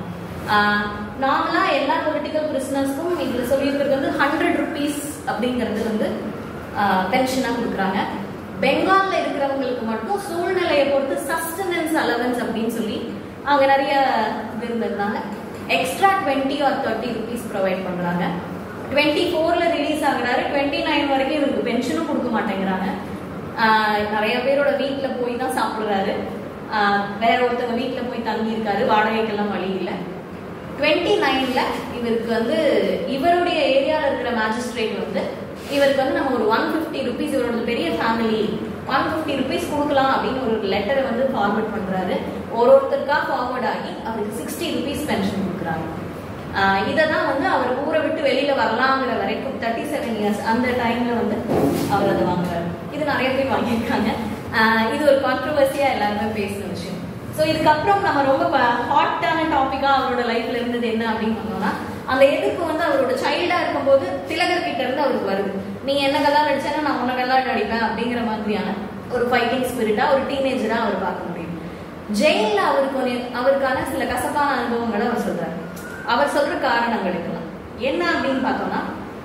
நார்மலா எல்லா பொலிட்டிக்கல் பிரிசனர்ஸ்க்கும் இதுல சொல்லியிருக்கிறது வந்து ஹண்ட்ரட் ருபீஸ் அப்படிங்கிறது வந்து பென்ஷனா கொடுக்குறாங்க பெங்கால்ல இருக்கிறவங்களுக்கு மட்டும் சூழ்நிலையை பொறுத்து சஸ்டனன்ஸ் அலவன்ஸ் அப்படின்னு சொல்லி அவங்க நிறைய இது இருந்ததுனால extra twenty or thirty rupees provide பண்றாங்க டுவெண்ட்டி ஃபோர்ல ரிலீஸ் ஆகுறாரு டுவெண்ட்டி நைன் வரைக்கும் இவருக்கு பென்ஷனும் கொடுக்க மாட்டேங்கிறாங்க ஆஹ் நிறைய பேரோட வீட்ல போய் தான் சாப்பிடுறாரு ஆஹ் வேற ஒருத்தவங்க வீட்ல போய் தங்கி இருக்காரு வாடகைக்கெல்லாம் வழி இல்லை டுவெண்ட்டி நைன்ல இவருக்கு வந்து இவருடைய ஏரியால இருக்கிற மேஜிஸ்ட்ரேட் வந்து இவருக்கு வந்து நம்ம ஒரு ஒன் ஃபிஃப்டி ருபீஸ் இவரோட பெரிய ஃபேமிலி ஒன் ஃபிஃப்டி ருபீஸ் கொடுக்கலாம் அப்படின்னு ஒரு லெட்டரை வந்து ஃபார்வர்ட் பண்றாரு ஒரு ஒருத்தருக்கா ஃபார்வர்ட் ஆகி அவருக்கு சிக்ஸ்டி ருபீஸ் பென்ஷன் கொடுக்குறாங்க இதை தான் வந்து அவர் ஊரை விட்டு வெளியில வரலாங்கிற வரைக்கும் தேர்ட்டி செவன் இயர்ஸ் அந்த டைம்ல வந்து அவர் அதை வாங்குறாரு இது நிறைய பேர் வாங்கியிருக்காங்க ஆஹ் இது ஒரு கான்ட்ரவர்சியா எல்லாருமே பேசின விஷயம் ஸோ இதுக்கப்புறம் நம்ம ரொம்ப ஹாட்டான டாபிக்கா அவரோட லைஃப்ல இருந்தது என்ன அப்படின்னு சொன்னோம்னா அந்த எதிர்ப்பு வந்து அவரோட சைல்டா இருக்கும்போது திலகர் கிட்ட இருந்து அவருக்கு வருது நீ என்ன கல்யாணம் அடிச்சேன்னா நான் உன்ன கல்யாணம் அடிப்பேன் அப்படிங்கிற மாதிரியான ஒரு ஃபைட்டிங் ஸ்பிரிட்டா ஒரு டீனேஜரா அவர் பார்க்க முடியும் ஜெயில அவருக்கு ஒரு அவருக்கான சில கசப்பான அனுபவங்களை அவர் சொல்றாரு அவர் சொல்ற காரணங்கள் இதெல்லாம் என்ன அப்படின்னு பார்த்தோம்னா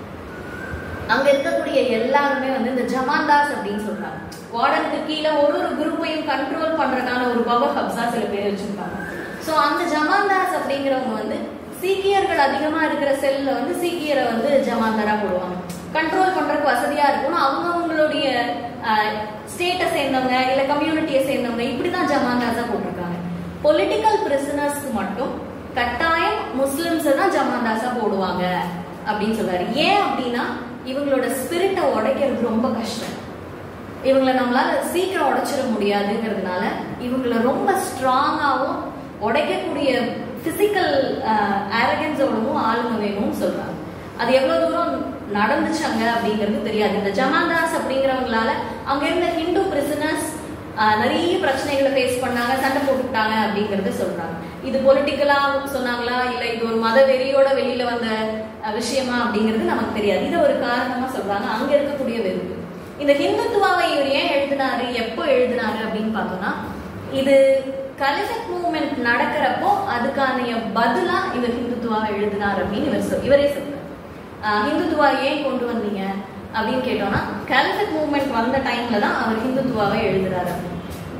அங்க இருக்கக்கூடிய எல்லாருமே வந்து இந்த ஜமான்தாஸ் அப்படின்னு சொல்றாங்க வார்டனுக்கு கீழே ஒரு ஒரு குரூப்பையும் கண்ட்ரோல் பண்றதுக்கான ஒரு பவர் ஹப்ஸா சில பேர் வச்சிருக்காங்க சோ அந்த ஜமான்தாஸ் அப்படிங்கிறவங்க வந்து சீக்கியர்கள் அதிகமா இருக்கிற செல்ல வந்து சீக்கியரை வந்து ஜமான்தாரா போடுவாங்க கண்ட்ரோல் பண்றதுக்கு வசதியா இருக்கணும் அவங்கவுங்களுடைய ஸ்டேட்டை சேர்ந்தவங்க இல்ல கம்யூனிட்டியை சேர்ந்தவங்க இப்படிதான் ஜமான்தாஸா போட்டிருக்காங்க பொலிட்டிக்கல் பிரிசனர்ஸ்க்கு மட்டும் கட்டாயம் முஸ்லிம்ஸ் தான் ஜமான்தாஸா போடுவாங்க அப்படின்னு சொல்றாரு ஏன் அப்படின்னா இவங்களோட ஸ்பிரிட்டை உடைக்கிறது ரொம்ப கஷ்டம் இவங்களை நம்மளால சீக்கிரம் உடைச்சிட முடியாதுங்கிறதுனால இவங்களை ரொம்ப ஸ்ட்ராங்காகவும் உடைக்கக்கூடிய பிசிக்கல் ஆரகன்ஸோடவும் ஆளுங்க வேணும்னு சொல்றாங்க அது எவ்வளவு தூரம் நடந்துச்சாங்க அப்படிங்கிறது தெரியாது இந்த ஜமாதாஸ் அப்படிங்கிறவங்களால அங்க இருந்த ஹிந்து பிரிசனர்ஸ் நிறைய பிரச்சனைகளை ஃபேஸ் பண்ணாங்க சண்டை போட்டுக்கிட்டாங்க அப்படிங்கறத சொல்றாங்க இது பொலிட்டிக்கலா சொன்னாங்களா இல்ல இது ஒரு மத வெறியோட வெளியில வந்த அஹ், விஷயமா அப்படிங்கிறது நமக்கு தெரியாது இது ஒரு காரணமா சொல்றாங்க அங்க இருக்கக்கூடிய வெறுப்பு இந்த ஹிந்துத்துவாவை இவர் ஏன் எழுதினாரு எப்போ எழுதினாரு அப்படின்னு பார்த்தோம்னா இது கலிஃபத் மூவ்மெண்ட் நடக்கிறப்போ அதுக்கான பதிலா இவர் ஹிந்துத்துவாவை எழுதினார் அப்படின்னு இவர் சொல் இவரே சொல்றாரு ஆஹ் ஹிந்துத்துவா ஏன் கொண்டு வந்தீங்க அப்படின்னு கேட்டோம்னா கலிஃபத் மூவ்மெண்ட் வந்த டைம்ல தான் அவர் ஹிந்துத்துவாவை எழுதுறாரு அப்படின்னு.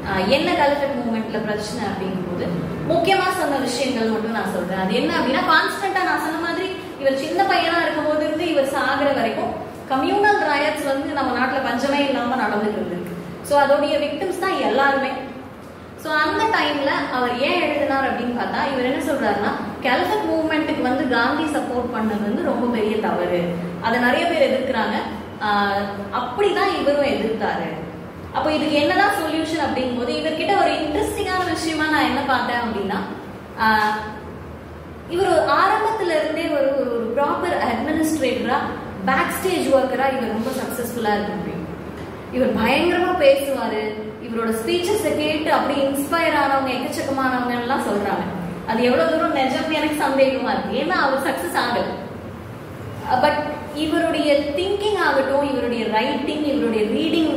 ஆஹ் என்ன கல்கட் மூவ்மெண்ட்ல பிரச்சனை அப்படிங்கும்போது முக்கியமா சொன்ன விஷயங்கள் மட்டும் நான் சொல்றேன் அது என்ன அப்படின்னா கான்ஸ்டன்டா நான் சொன்ன மாதிரி இவர் சின்ன பையனா இருக்கும் போது இருந்து இவர் சாகுற வரைக்கும் கம்யூனல் ரயட்ஸ் வந்து நம்ம நாட்டுல பஞ்சமே இல்லாம நடந்துட்டு இருந்திருக்கு ஸோ அதோடைய விக்டிம்ஸ் தான் எல்லாருமே ஸோ அந்த டைம்ல அவர் ஏன் எழுதினார் அப்படின்னு பார்த்தா இவர் என்ன சொல்றாருன்னா கல்கட் மூவ்மெண்ட்டுக்கு வந்து காந்தி சப்போர்ட் பண்ணது வந்து ரொம்ப பெரிய தவறு அதை நிறைய பேர் எதிர்க்கிறாங்க ஆஹ் அப்படிதான் இவரும் எதிர்த்தாரு அப்போ இதுக்கு என்னதான் சொல்யூஷன் அப்படிங்கும்போது இவர்கிட்ட ஒரு இன்ட்ரெஸ்டிங்கான விஷயமா நான் என்ன பார்த்தேன் அப்படின்னா ஆஹ் இவர் ஒரு ஆரம்பத்துல இருந்தே ஒரு ஒரு ப்ராப்பர் அட்மினிஸ்ட்ரேட்டரா பேக் ஸ்டேஜ் ஒர்க்கரா இவர் ரொம்ப சக்சஸ்ஃபுல்லா இருக்க முடியும் இவர் பயங்கரமா பேசுவாரு இவரோட ஸ்பீச்சஸை கேட்டு அப்படி இன்ஸ்பயர் ஆனவங்க எக்கச்சக்கமானவங்க எல்லாம் சொல்றாங்க அது எவ்வளவு தூரம் நிஜம்னு எனக்கு சந்தேகமா இருக்கு ஏன்னா அவர் சக்சஸ் ஆகல பட் இவருடைய திங்கிங் ஆகட்டும் இவருடைய ரைட்டிங் இவருடைய ரீடிங்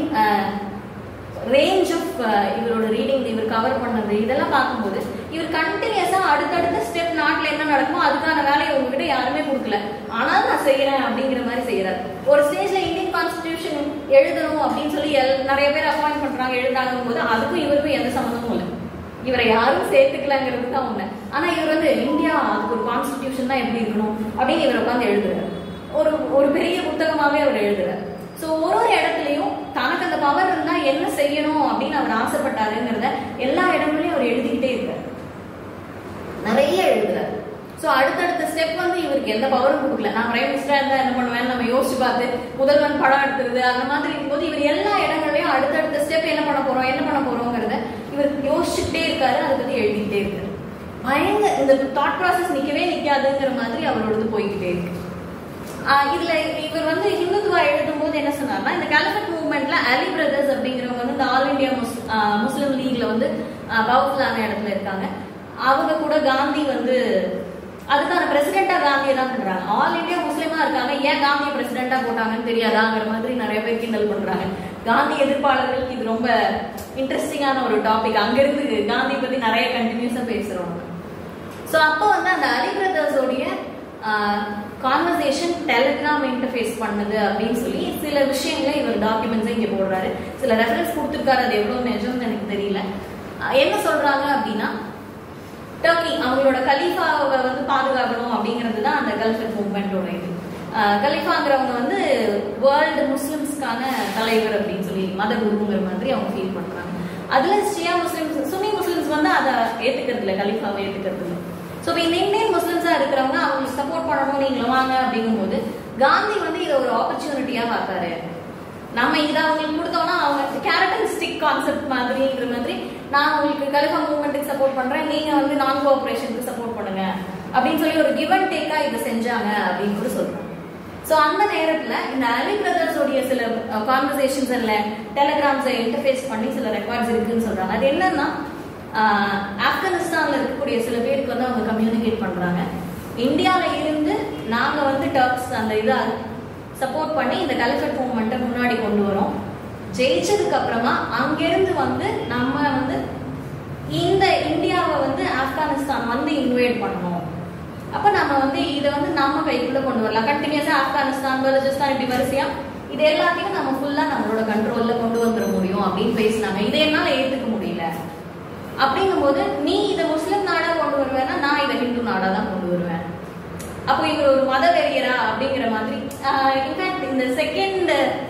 ரேஞ்ச் ஆஃப் இவரோட ரீடிங் இவர் கவர் பண்ணது இதெல்லாம் பார்க்கும்போது இவர் கண்டினியூஸா அடுத்தடுத்த ஸ்டெப் நாட்டில் என்ன நடக்குமோ அதுக்கான வேலையை உங்ககிட்ட யாருமே கொடுக்கல ஆனாலும் நான் செய்யறேன் அப்படிங்கிற மாதிரி செய்யறாரு ஒரு ஸ்டேஜ்ல இந்தியன் கான்ஸ்டிடியூஷன் எழுதணும் அப்படின்னு சொல்லி எல்- நிறைய பேர் அப்பாயிண்ட் பண்றாங்க எழுதுறாங்கும் போது அதுக்கும் இவருக்கும் எந்த சம்மந்தமும் இல்லை இவரை யாரும் சேர்த்துக்கலங்கிறது தான் உண்மை ஆனா இவர் வந்து இந்தியா அதுக்கு ஒரு கான்ஸ்டிடியூஷன் தான் எப்படி இருக்கணும் அப்படின்னு இவர் உட்காந்து எழுதுறாரு ஒரு ஒரு பெரிய புத்தகமாவே அவர் எழுதுறாரு ஸோ ஒரு ஒரு இடத்துலையும் தனக்கு அந்த பவர் இருந்தா என்ன செய்யணும் அப்படின்னு அவர் ஆசைப்பட்டாருங்கிறத எல்லா இடங்களையும் அவர் எழுதிக்கிட்டே இருக்காரு நிறைய எழுதுறாரு ஸோ அடுத்தடுத்த ஸ்டெப் வந்து இவருக்கு எந்த பவரும் கொடுக்கல நான் பிரைம் மினிஸ்டரா இருந்தா என்ன பண்ணுவேன் நம்ம யோசிச்சு பார்த்து முதல்வன் படம் எடுத்துருது அந்த மாதிரி இருக்கும்போது இவர் எல்லா இடங்களையும் அடுத்தடுத்த ஸ்டெப் என்ன பண்ண போறோம் என்ன பண்ண போறோங்கிறத இவர் யோசிச்சுட்டே இருக்காரு அதை பத்தி எழுதிக்கிட்டே இருக்காரு பயங்கர இந்த தாட் ப்ராசஸ் நிக்கவே நிக்காதுங்கிற மாதிரி அவரோடது போய்கிட்டே இருக்கு ஆஹ் இதுல இவர் வந்து ஹிந்துத்துவா எழுதும் போது என்ன சொன்னார்னா இந்த கல்கட் மூவ்மெண்ட்ல அலி பிரதர்ஸ் அப்படிங்கிறவங்க வந்து இந்த ஆல் இந்தியா முஸ் ஆஹ் முஸ்லிம் லீக்ல வந்து பவர்ஃபுல்லான இடத்துல இருக்காங்க அவங்க கூட காந்தி வந்து அதுக்கான பிரசிடென்டா காந்தியை தான் பண்றாங்க ஆல் இந்தியா முஸ்லீமா இருக்காங்க ஏன் காந்தியை பிரசிடென்டா போட்டாங்கன்னு தெரியாதாங்கிற மாதிரி நிறைய பேர் கிண்டல் பண்றாங்க காந்தி எதிர்ப்பாளர்களுக்கு இது ரொம்ப இன்ட்ரெஸ்டிங்கான ஒரு டாபிக் அங்கிருந்து காந்தி பத்தி நிறைய கண்டினியூஸா பேசுறோம் ஸோ அப்போ வந்து அந்த அலி பிரதர்ஸோடைய கான்வர்சேஷன் டெலிகிராம் இன்டர்ஃபேஸ் பண்ணுது அப்படின்னு சொல்லி சில விஷயங்களை இவர் டாக்குமெண்ட்ஸை இங்கே போடுறாரு சில ரெஃபரன்ஸ் கொடுத்துருக்காரு அது எவ்வளோ நிஜம்னு எனக்கு தெரியல ஆஹ் என்ன சொல்றாங்க அப்படின்னா டர்க்கி அவங்களோட கலீஃபாவை வந்து பாதுகாக்கணும் அப்படிங்கிறது தான் அந்த கல்ஃபட் மூவ்மெண்ட்டோட இது ஆஹ் கலீஃபாங்கிறவங்க வந்து வேர்ல்டு முஸ்லிம்ஸ்க்கான தலைவர் அப்படின்னு சொல்லி மத குருங்கிற மாதிரி அவங்க ஃபீல் பண்றாங்க அதுல ஷியா முஸ்லிம்ஸ் சுன்னி முஸ்லிம்ஸ் வந்து அதை ஏத்துக்கிறது இல்லை கலீஃபாவை ஏத்துக்கிறது இல்லை ஸோ இப்போ இந்த இந்தியன் முஸ்லிம்ஸா இருக்கிறவங்க அவங்களுக்கு சப்போர்ட் பண்ணணும் நீங்களும் வாங்க அப்படிங்கும்போது காந்தி வந்து இதை ஒரு ஆப்பர்ச்சுனிட்டியா பார்த்தாரு நம்ம இதை அவங்களுக்கு கொடுத்தோம்னா அவங்க கேரட் அண்ட் ஸ்டிக் கான்செப்ட் மாதிரிங்கிற மாதிரி நான் உங்களுக்கு கலிஃபா மூவ்மெண்ட்டுக்கு சப்போர்ட் பண்றேன் நீங்க வந்து நான் கோஆபரேஷனுக்கு சப்போர்ட் பண்ணுங்க அப்படின்னு சொல்லி ஒரு கிவ் அண்ட் டேக்கா இதை செஞ்சாங்க அப்படின்னு கூட சொல்றாங்க ஸோ அந்த நேரத்துல இந்த அலி பிரதர்ஸோடைய சில கான்வர்சேஷன்ஸ் இல்ல டெலிகிராம்ஸை இன்டர்ஃபேஸ் பண்ணி சில ரெக்கார்ட்ஸ் இருக்குன்னு சொல்றாங்க அது என்னன்னா ஆஹ் ஆப்கானிஸ்தான்ல இருக்கக்கூடிய சில பேருக்கு வந்து அவங்க கம்யூனிகேட் பண்றாங்க இந்தியால இருந்து நாங்க வந்து டர்க்ஸ் அந்த இதை சப்போர்ட் பண்ணி இந்த கலக்கட் மூவ்மெண்ட்டை முன்னாடி கொண்டு வரோம் ஜெயிச்சதுக்கு அப்புறமா அங்கிருந்து வந்து நம்ம வந்து இந்த இந்தியாவை வந்து ஆப்கானிஸ்தான் வந்து இன்வைட் பண்ணணும் அப்ப நம்ம வந்து இதை வந்து நம்ம கைக்குள்ள கொண்டு வரலாம் கண்டினியூஸா ஆப்கானிஸ்தான் பலூச்சிஸ்தான் இப்படி வரிசையா இது எல்லாத்தையும் நம்ம ஃபுல்லா நம்மளோட கண்ட்ரோல்ல கொண்டு வந்துட முடியும் அப்படின்னு பேசினாங்க இதை என்னால ஏத்துக்க முடியல அப்படிங்கும்போது நீ இதை முஸ்லிம் நாடா கொண்டு வருவேன்னா நான் இதை ஹிந்து நாடா தான் கொண்டு வருவேன் அப்போ இவர் ஒரு மத வெறியரா அப்படிங்கிற மாதிரி இன்ஃபேக்ட் இந்த second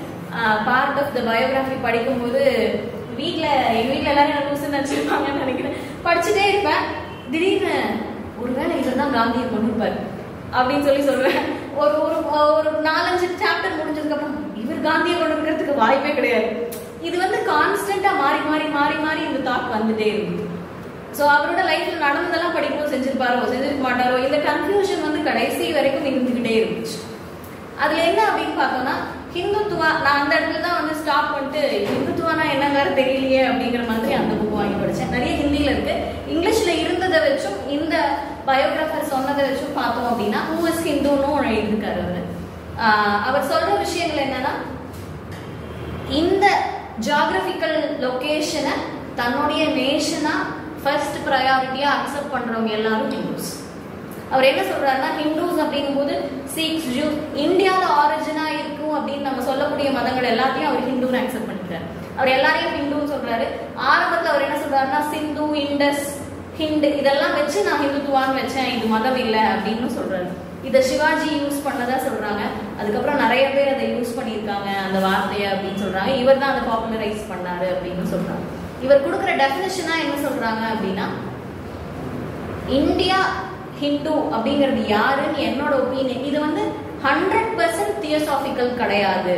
part of the biography படிக்கும்போது வீட்ல எங்க வீட்ல எல்லாரும் எனக்கு முஸ்லிம் நினைச்சிருப்பாங்கன்னு நினைக்கிறேன் படிச்சுட்டே இருப்பேன் திடீர்னு ஒருவேளை இவர் தான் காந்தியை கொண்டு இருப்பாரு அப்படின்னு சொல்லி சொல்லுவேன் ஒரு ஒரு ஒரு நாலஞ்சு சாப்டர் முடிஞ்சதுக்கு அப்புறம் இவர் காந்தியை கொண்டு இருக்கிறதுக்கு வாய்ப்பே கிடையாது இது வந்து கான்ஸ்டன்டா மாறி மாறி மாறி மாறி இந்த தாட் வந்துட்டே இருக்கு ஸோ அவரோட லைஃப்ல நடந்ததெல்லாம் படிக்கும்போது செஞ்சிருப்பாரோ செஞ்சிருக்க மாட்டாரோ இந்த கன்ஃபியூஷன் வந்து கடைசி வரைக்கும் இருந்துகிட்டே இருந்துச்சு அதுல என்ன அப்படின்னு பார்த்தோம்னா ஹிந்துத்துவா நான் அந்த இடத்துல தான் வந்து ஸ்டாப் பண்ணிட்டு ஹிந்துத்துவானா என்னங்கிற தெரியலையே அப்படிங்கிற மாதிரி அந்த புக் வாங்கி படிச்சேன் நிறைய ஹிந்தியில இருக்கு இங்கிலீஷ்ல இருந்ததை வச்சும் இந்த பயோகிராஃபர் சொன்னதை வச்சும் பார்த்தோம் அப்படின்னா ஹூ இஸ் ஹிந்துன்னு எழுதிருக்காரு அவரு ஆஹ் அவர் சொல்ற விஷயங்கள் என்னன்னா இந்த ஜியாகிரபிக்கல் லொகேஷனை தன்னுடைய நேஷனா ஃபர்ஸ்ட் ப்ரையாரிட்டியா அக்செப்ட் பண்றவங்க எல்லாரும் ஹிந்துஸ் அவர் என்ன சொல்றாருன்னா ஹிந்துஸ் அப்படிங்கும்போது சீக்ஸ் ஜூ இந்தியால ஆரிஜினா இருக்கும் அப்படின்னு நம்ம சொல்லக்கூடிய மதங்கள் எல்லாத்தையும் அவர் ஹிந்துன்னு அக்செப்ட் பண்ணிக்கிறார் அவர் எல்லாரையும் ஹிந்துன்னு சொல்றாரு ஆரம்பத்துல அவர் என்ன சொல்றாருன்னா சிந்து இண்டஸ் ஹிந்து இதெல்லாம் வச்சு நான் ஹிந்துத்துவான்னு வச்சேன் இது மதம் இல்லை அப்படின்னு சொல்றாரு இதை சிவாஜி யூஸ் பண்ணதா சொல்றாங்க அதுக்கப்புறம் நிறைய பேர் அதை யூஸ் பண்ணியிருக்காங்க அந்த வார்த்தையை அப்படின்னு சொல்றாங்க இவர் தான் அதை பாப்புலரைஸ் பண்ணாரு அப்படின்னு சொல்றாங்க இவர் கொடுக்குற டெஃபினேஷனா என்ன சொல்றாங்க அப்படின்னா இந்தியா ஹிந்து அப்படிங்கிறது யாருன்னு என்னோட ஒப்பீனியன் இது வந்து ஹண்ட்ரட் பர்சன்ட் தியோசாபிக்கல் கிடையாது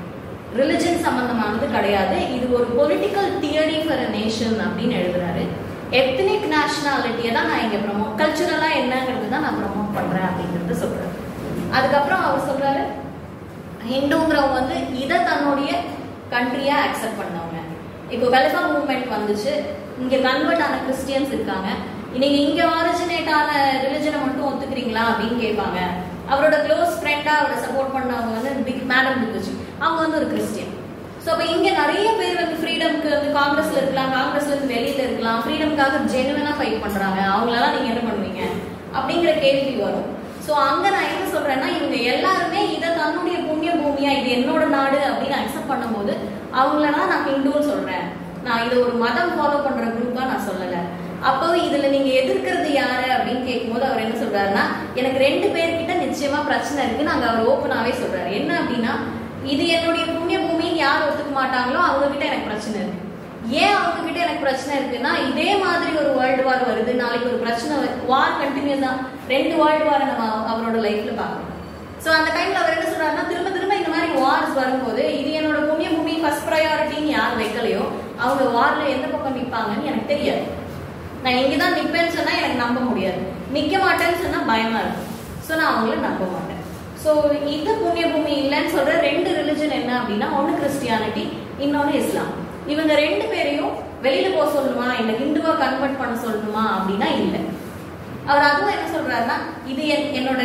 ரிலிஜன் சம்பந்தமானது கிடையாது இது ஒரு political theory for a nation அப்படின்னு எழுதுறாரு எத்னிக் நேஷனாலிட்டியை தான் நான் இங்க ப்ரமோட் கல்ச்சுரலா என்னங்கிறது தான் நான் ப்ரமோட் பண்றேன் அப்படிங்கிறது சொல்றேன் அதுக்கப்புறம் அவர் சொல்றாரு ஹிந்துங்கிறவங்க வந்து இதை தன்னுடைய கண்ட்ரியா அக்செப்ட் பண்ணவங்க இப்போ கலிஃபா மூவ்மெண்ட் வந்துச்சு இங்க கன்வெர்ட் ஆன கிறிஸ்டியன்ஸ் இருக்காங்க நீங்க இங்க ஆரிஜினேட் ஆன ரிலிஜனை மட்டும் ஒத்துக்கிறீங்களா அப்படின்னு கேட்பாங்க அவரோட க்ளோஸ் ஃப்ரெண்டா அவரை சப்போர்ட் பண்ணவங்க வந்து பிக் மேடம் இருந்துச்சு அவங்க வந்து ஒரு கிறிஸ்டியன் ஸோ அப்போ இங்க நிறைய பேர் வந்து ஃப்ரீடம்க்கு வந்து காங்கிரஸ்ல இருக்கலாம் காங்கிரஸ்ல இருந்து வெளியில இருக்கலாம் ஃப்ரீடம்காக ஜெனுவனா ஃபைட் பண்றாங்க அவங்களெல்லாம் நீங்க என்ன பண்ணுவீங்க அப்படிங்கிற கேள்வி வரும் ஸோ அங்க நான் என்ன சொல்றேன்னா இவங்க எல்லாருமே இதை தன்னுடைய புண்ணிய பூமியா இது என்னோட நாடு அப்படின்னு அக்செப்ட் பண்ணும்போது அவங்களெல்லாம் நான் ஹிந்துன்னு சொல்றேன் நான் இதை ஒரு மதம் ஃபாலோ பண்ற குரூப்பா நான் சொல்லல அப்போ இதுல நீங்க எதிர்க்கிறது யாரு அப்படின்னு கேட்கும்போது அவர் என்ன சொல்றாருன்னா எனக்கு ரெண்டு பேர்கிட்ட நிச்சயமா பிரச்சனை இருக்கு நாங்க அவர் ஓப்பனாவே சொல்றாரு என்ன அப்படின்னா இது என்னுடைய புண்ணிய பூமின்னு யார் ஒத்துக்க மாட்டாங்களோ அவங்க கிட்ட எனக்கு பிரச்சனை இருக்கு ஏன் அவங்க கிட்ட எனக்கு பிரச்சனை இருக்குன்னா இதே மாதிரி ஒரு வேர்ல்டு வார் வருது நாளைக்கு ஒரு பிரச்சனை வார் கண்டினியூ தான் ரெண்டு வேர்ல்டு வாரை நம்ம அவரோட லைஃப்ல பார்க்கணும் ஸோ அந்த டைம்ல அவர் என்ன சொல்றாருன்னா திரும்ப திரும்ப இந்த மாதிரி வார்ஸ் வரும்போது இது என்னோட புண்ணிய பூமி ஃபர்ஸ்ட் ப்ரையாரிட்டின்னு யார் வைக்கலையோ அவங்க வார்ல எந்த பக்கம் நிற்பாங்கன்னு எனக்கு தெரியாது நான் இங்கே தான் நிற்பேன்னு சொன்னா எனக்கு நம்ப முடியாது நிற்க மாட்டேன்னு சொன்னா பயமா இருக்கும் ஸோ நான் அவங்கள நம்ப மாட்டேன் ஸோ இந்த புண்ணிய பூமி இல்லைன்னு சொல்ற ரெண்டு ரிலிஜன் என்ன அப்படின்னா ஒன்று கிறிஸ்டியானிட்டி இன்னொன்று இஸ்லாம் இவங்க ரெண்டு பேரையும் வெளியில போக சொல்லணுமா இல்லை ஹிந்துவா கன்வெர்ட் பண்ண சொல்லணுமா அப்படின்னா இல்லை அவர் அதுவும் என்ன சொல்றாருன்னா இது என் என்னோட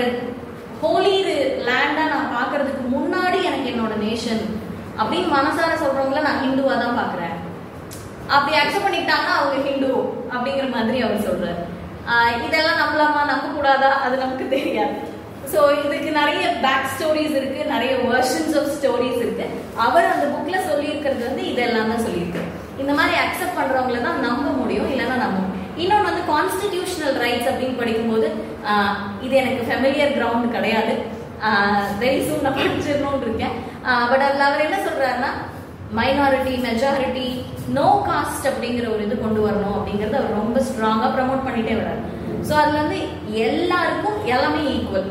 ஹோலி லேண்டா நான் பார்க்கறதுக்கு முன்னாடி எனக்கு என்னோட நேஷன் அப்படின்னு மனசார சொல்றவங்கள நான் ஹிந்துவா தான் பார்க்கறேன் அப்படி அக்செப்ட் பண்ணிட்டாங்கன்னா அவங்க ஹிந்து அப்படிங்கிற மாதிரி அவர் சொல்றாரு ஆஹ் இதெல்லாம் நம்பலாமா நம்ப கூடாதா அது நமக்கு தெரியாது ஸோ இதுக்கு நிறைய பேக் ஸ்டோரிஸ் இருக்கு நிறைய வெர்ஷன்ஸ் ஆஃப் ஸ்டோரிஸ் இருக்கு அவர் அந்த புக்ல சொல்லியிருக்கிறது வந்து இதெல்லாம் தான் சொல்லியிருக்கு இந்த மாதிரி அக்செப்ட் பண்றவங்கள தான் நம்ப முடியும் இல்லைன்னா நம்ப முடியும் இன்னொன்று வந்து கான்ஸ்டிடியூஷனல் ரைட்ஸ் அப்படின்னு படிக்கும்போது ஆஹ் இது எனக்கு ஃபெமிலியர் கிரவுண்ட் கிடையாது வெரி சூன் நான் படிச்சிடணும்னு இருக்கேன் பட் அதில் அவர் என்ன சொல்றாருன்னா மைனாரிட்டி மெஜாரிட்டி நோ காஸ்ட் அப்படிங்கிற ஒரு இது கொண்டு வரணும் அப்படிங்கறத அவர் ரொம்ப ஸ்ட்ராங்கா ப்ரமோட் பண்ணிட்டே வர்றாரு ஸோ அதுல வந்து எல்லாருக்கும் எல்லாமே equal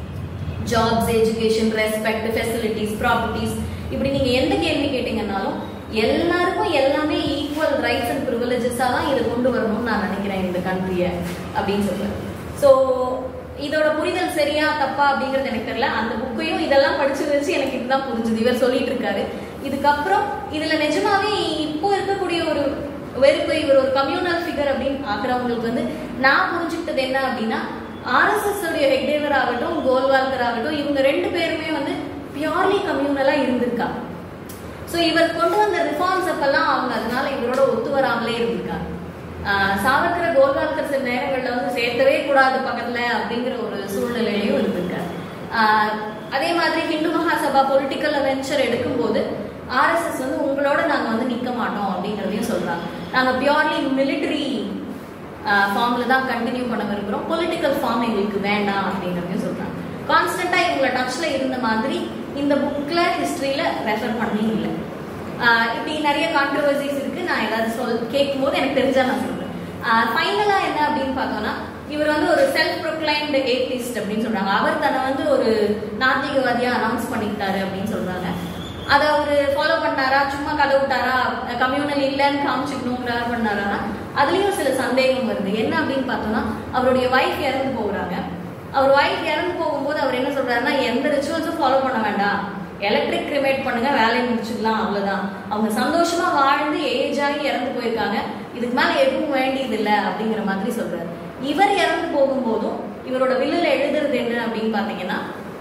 jobs education respect facilities properties இப்படி நீங்க எந்த கேள்வி கேட்டீங்கன்னாலும் எல்லாருக்கும் எல்லாமே ஈக்குவல் ரைட்ஸ் அண்ட் ப்ரிவிலேஜஸாக தான் இதை கொண்டு வரணும்னு நான் நினைக்கிறேன் இந்த கண்ட்ரியை அப்படின்னு சொல்றேன் ஸோ இதோட புரிதல் சரியா தப்பா அப்படிங்கிறது எனக்கு தெரியல அந்த புக்கையும் இதெல்லாம் படிச்சு வச்சு எனக்கு இதுதான் புரிஞ்சுது இவர் சொல்லிட்டு இருக்காரு இதுக்கப்புறம் இதுல நிஜமாவே இப்போ இருக்கக்கூடிய ஒரு வெறுப்பு இவர் ஒரு கம்யூனல் ஃபிகர் அப்படின்னு ஆக்குறவங்களுக்கு வந்து நான் புரிஞ்சுக்கிட்டது என்ன அப்படின்னா ஆர்எஸ்எஸ் உடைய ஹெக்டேவர் ஆகட்டும் கோல்வால்கர் ஆகட்டும் இவங்க ரெண்டு பேருமே வந்து பியூர்லி கம்யூனலா இருந்திருக்காங்க ஸோ இவர் கொண்டு வந்த ரிஃபார்ம்ஸ் அப்பெல்லாம் அவங்க அதனால இவரோட ஒத்து வராமலே இருந்திருக்காங்க ஆஹ் சாவர்கர் கோல்வால்கர் சில நேரங்கள்ல வந்து சேர்த்தவே கூடாது பக்கத்துல அப்படிங்கிற ஒரு சூழ்நிலையிலையும் இருந்திருக்காரு ஆஹ் அதே மாதிரி ஹிந்து மகாசபா பொலிட்டிக்கல் வெஞ்சர் எடுக்கும்போது ஆர்எஸ்எஸ் வந்து உங்களோட நாங்க வந்து நிக்க மாட்டோம் அப்படிங்கிறதையும் சொல்றாங்க நாங்க பியூர்லி மிலிட்டரி ஃபார்ம்ல தான் கண்டினியூ பண்ண விரும்புறோம் பொலிட்டிக்கல் ஃபார்ம் எங்களுக்கு வேண்டாம் அப்படிங்கிறதையும் சொல்றாங்க கான்ஸ்டன்டா இவங்கள டச்ல இருந்த மாதிரி இந்த புக்ல ஹிஸ்டரியில ரெஃபர் பண்ணி இல்லை ஆஹ் இப்படி நிறைய கான்ட்ரவர்சிஸ் இருக்கு நான் ஏதாவது சொல் கேட்கும் போது எனக்கு தெரிஞ்சா நான் சொல்றேன் ஃபைனலா என்ன அப்படின்னு பார்த்தோம்னா இவர் வந்து ஒரு செல்ஃப் ப்ரொக்ளைம்டு ஏத்திஸ்ட் அப்படின்னு சொல்றாங்க அவர் தன்னை வந்து ஒரு நாத்திகவாதியா அனௌன்ஸ் பண்ணிக்கிட்டாரு அப்படின்னு சொல்றாங்க அதை அவர் ஃபாலோ பண்ணாரா சும்மா கதை விட்டாரா கம்யூனல் இல்லைன்னு காமிச்சுக்கணுங்கிற பண்ணாரா அதுலயும் சில சந்தேகம் வருது என்ன அப்படின்னு பார்த்தோம்னா அவருடைய ஒய்ஃப் இறந்து போகிறாங்க அவர் ஒய்ஃப் இறந்து போகும்போது அவர் என்ன சொல்றாருன்னா எந்த ரிச்சுவல்ஸும் ஃபாலோ பண்ண வேண்டாம் எலக்ட்ரிக் கிரிமேட் பண்ணுங்க வேலையை முடிச்சுக்கலாம் அவ்வளவுதான் அவங்க சந்தோஷமா வாழ்ந்து ஏஜ் ஆகி இறந்து போயிருக்காங்க இதுக்கு மேல எதுவும் வேண்டியது இல்லை அப்படிங்கிற மாதிரி சொல்றாரு இவர் இறந்து போகும்போதும் இவரோட வில்லுல எழுதுறது என்ன அப்படின்னு பாத்தீங்கன்னா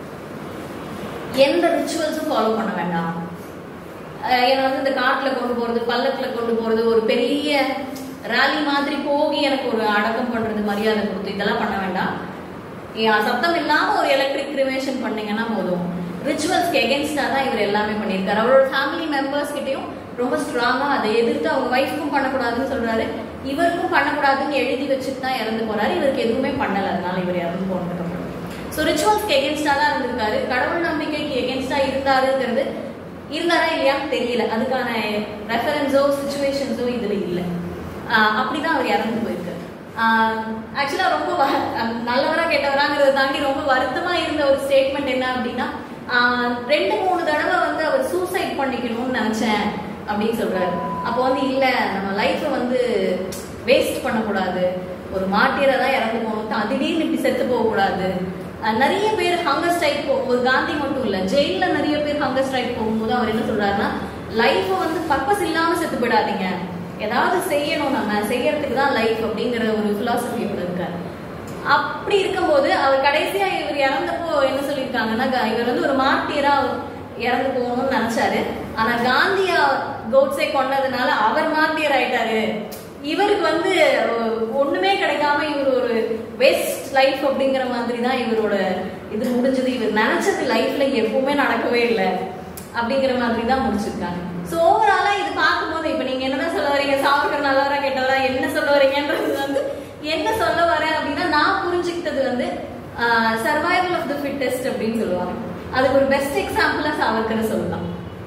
எந்த ரிச்சுவல்ஸும் ஃபாலோ பண்ண வேண்டாம் அஹ் என்னை வந்து இந்த காட்டுல கொண்டு போறது பல்லக்குல கொண்டு போறது ஒரு பெரிய ராலி மாதிரி போகி எனக்கு ஒரு அடக்கம் பண்றது மரியாதை கொடுத்து இதெல்லாம் பண்ண வேண்டாம் ஏன் சத்தம் இல்லாம ஒரு எலக்ட்ரிக் கிரிமேஷன் பண்ணீங்கன்னா போதும் ரிச்சுவல்ஸ்க்கு எகென்ஸ்டா தான் இவர் எல்லாமே பண்ணியிருக்காரு அவரோட ஃபேமிலி மெம்பர்ஸ் கிட்டயும் ரொம்ப ஸ்ட்ராங்கா அதை எதிர்த்து அவங்க ஒய்ஃப்க்கும் பண்ணக்கூடாதுன்னு சொல்றாரு இவருக்கும் பண்ணக்கூடாதுன்னு எழுதி வச்சுட்டு தான் இறந்து போறாரு இவருக்கு எதுவுமே பண்ணல அதனால இவர் இறந்து போனதுக்கு அப்புறம் ஸோ ரிச்சுவல்ஸ்க்கு எகென்ஸ்டா தான் இருந்திருக்காரு கடவுள் நம்பிக்கைக்கு எகென்ஸ்டா இருந்தாருங்கிறது இருந்தாரா இல்லையான்னு தெரியல அதுக்கான ரெஃபரன்ஸோ சுச்சுவேஷன்ஸோ இதுல இல்லை ஆஹ் அப்படிதான் அவர் இறந்து போயிருக்காரு ஆக்சுவலா ரொம்ப வ- அஹ் நல்லவரா கெட்டவராங்கிறத தாண்டி ரொம்ப வருத்தமா இருந்த ஒரு ஸ்டேட்மெண்ட் என்ன அப்படின்னா ஆஹ் ரெண்டு மூணு தடவை வந்து அவர் சூசைட் பண்ணிக்கணும்னு நினைச்சேன் அப்படின்னு சொல்றாரு அப்போ வந்து இல்ல நம்ம லைஃப்பை வந்து வேஸ்ட் பண்ணக்கூடாது ஒரு மாட்டியரை தான் இறந்து போகணும் தான் திடீர்னு இப்படி செத்து போகக்கூடாது அஹ் நிறைய பேர் ஹங்கர் ஸ்ட்ரைக் ஒரு காந்தி மட்டும் இல்ல ஜெயில நிறைய பேர் ஹங்கர் ஸ்ட்ரைக் போகும்போது அவர் என்ன சொல்றாருன்னா லைஃப்பை வந்து பர்பஸ் இல்லாம செத்து போயிடாதீங்க ஏதாவது செய்யணும் நம்ம செய்யறதுக்கு தான் லைஃப் அப்படிங்கிற ஒரு பிலாசபியோட இருக்காரு அப்படி இருக்கும்போது அவர் கடைசியா இவர் இறந்தப்போ என்ன சொல்லியிருக்காங்கன்னா க- இவர் வந்து ஒரு மார்ட்டியரா இறந்து போகணும்னு நினைச்சாரு ஆனா காந்தியா கோட்ஸே கொண்டதுனால அவர் மார்ட்டியர் ஆயிட்டாரு இவருக்கு வந்து ஒ- ஒண்ணுமே கிடைக்காம இவர் ஒரு வேஸ்ட் லைஃப் அப்படிங்கிற மாதிரி தான் இவரோட இது முடிஞ்சது இவர் நினைச்சது லைஃப்ல எப்பவுமே நடக்கவே இல்லை அப்படிங்கிற மாதிரி தான் முடிச்சிருக்காங்க ஸோ ஓவராலா இது பார்க்கும்போது இப்போ நீங்க என்னதான் சொல்ல வரீங்க சாப்பிட்ற நல்லவரா கெட்டவரா என்ன சொல்ல வரீங்கன்றது வந்து என்ன சொல்ல வரேன் அப்படின்னா நான் புரிஞ்சுக்கிட்டது வந்து சர்வைவல் ஆஃப் த ஃபிட்டஸ்ட் அப்படின்னு சொல்லுவாங்க அதுக்கு ஒரு பெஸ்ட் எக்ஸாம்பிளா சாவர்கரை சொல்லலாம்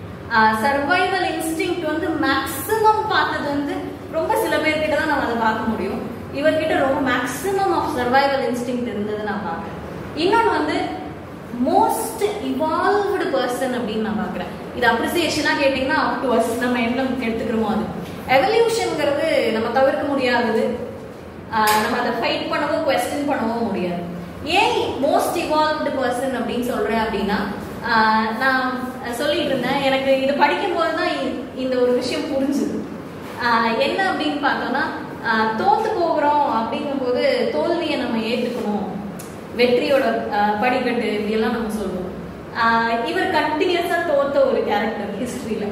சர்வைவல் இன்ஸ்டிங் வந்து மேக்ஸிமம் பார்த்தது வந்து ரொம்ப சில பேர்கிட்ட தான் நம்ம அதை பார்க்க முடியும் இவர்கிட்ட ரொம்ப மேக்ஸிமம் ஆஃப் சர்வைவல் இன்ஸ்டிங் இருந்தது நான் பார்க்குறேன் இன்னொன்று வந்து மோஸ்ட் இவால்வ்டு பர்சன் அப்படின்னு நான் பார்க்குறேன் இது அப்ரிசியேஷனா கேட்டிங்கன்னா அப் டு அஸ் நம்ம என்ன எடுத்துக்கிறோமோ அது எவல்யூஷனுங்கிறது நம்ம தவிர்க்க முடியாதது ஆஹ் நம்ம அதை ஃபைட் பண்ணவோ கொஸ்டின் பண்ணவோ முடியாது ஏன் மோஸ்ட் இவால்வ்டு பர்சன் அப்படின்னு சொல்றேன் அப்படின்னா ஆஹ் நான் சொல்லிட்டு இருந்தேன் எனக்கு இது படிக்கும்போது தான் இ- இந்த ஒரு விஷயம் புரிஞ்சுது ஆஹ் என்ன அப்படின்னு பார்த்தோம்னா ஆஹ் தோத்து போகிறோம் அப்படிங்கும்போது தோல்வியை நம்ம ஏற்றுக்கணும் வெற்றியோட ஆஹ் படிக்கட்டு இப்படியெல்லாம் நம்ம சொல்லுவோம் ஆஹ் இவர் கண்டினியூஸா தோத்த ஒரு கேரக்டர் ஹிஸ்டரியில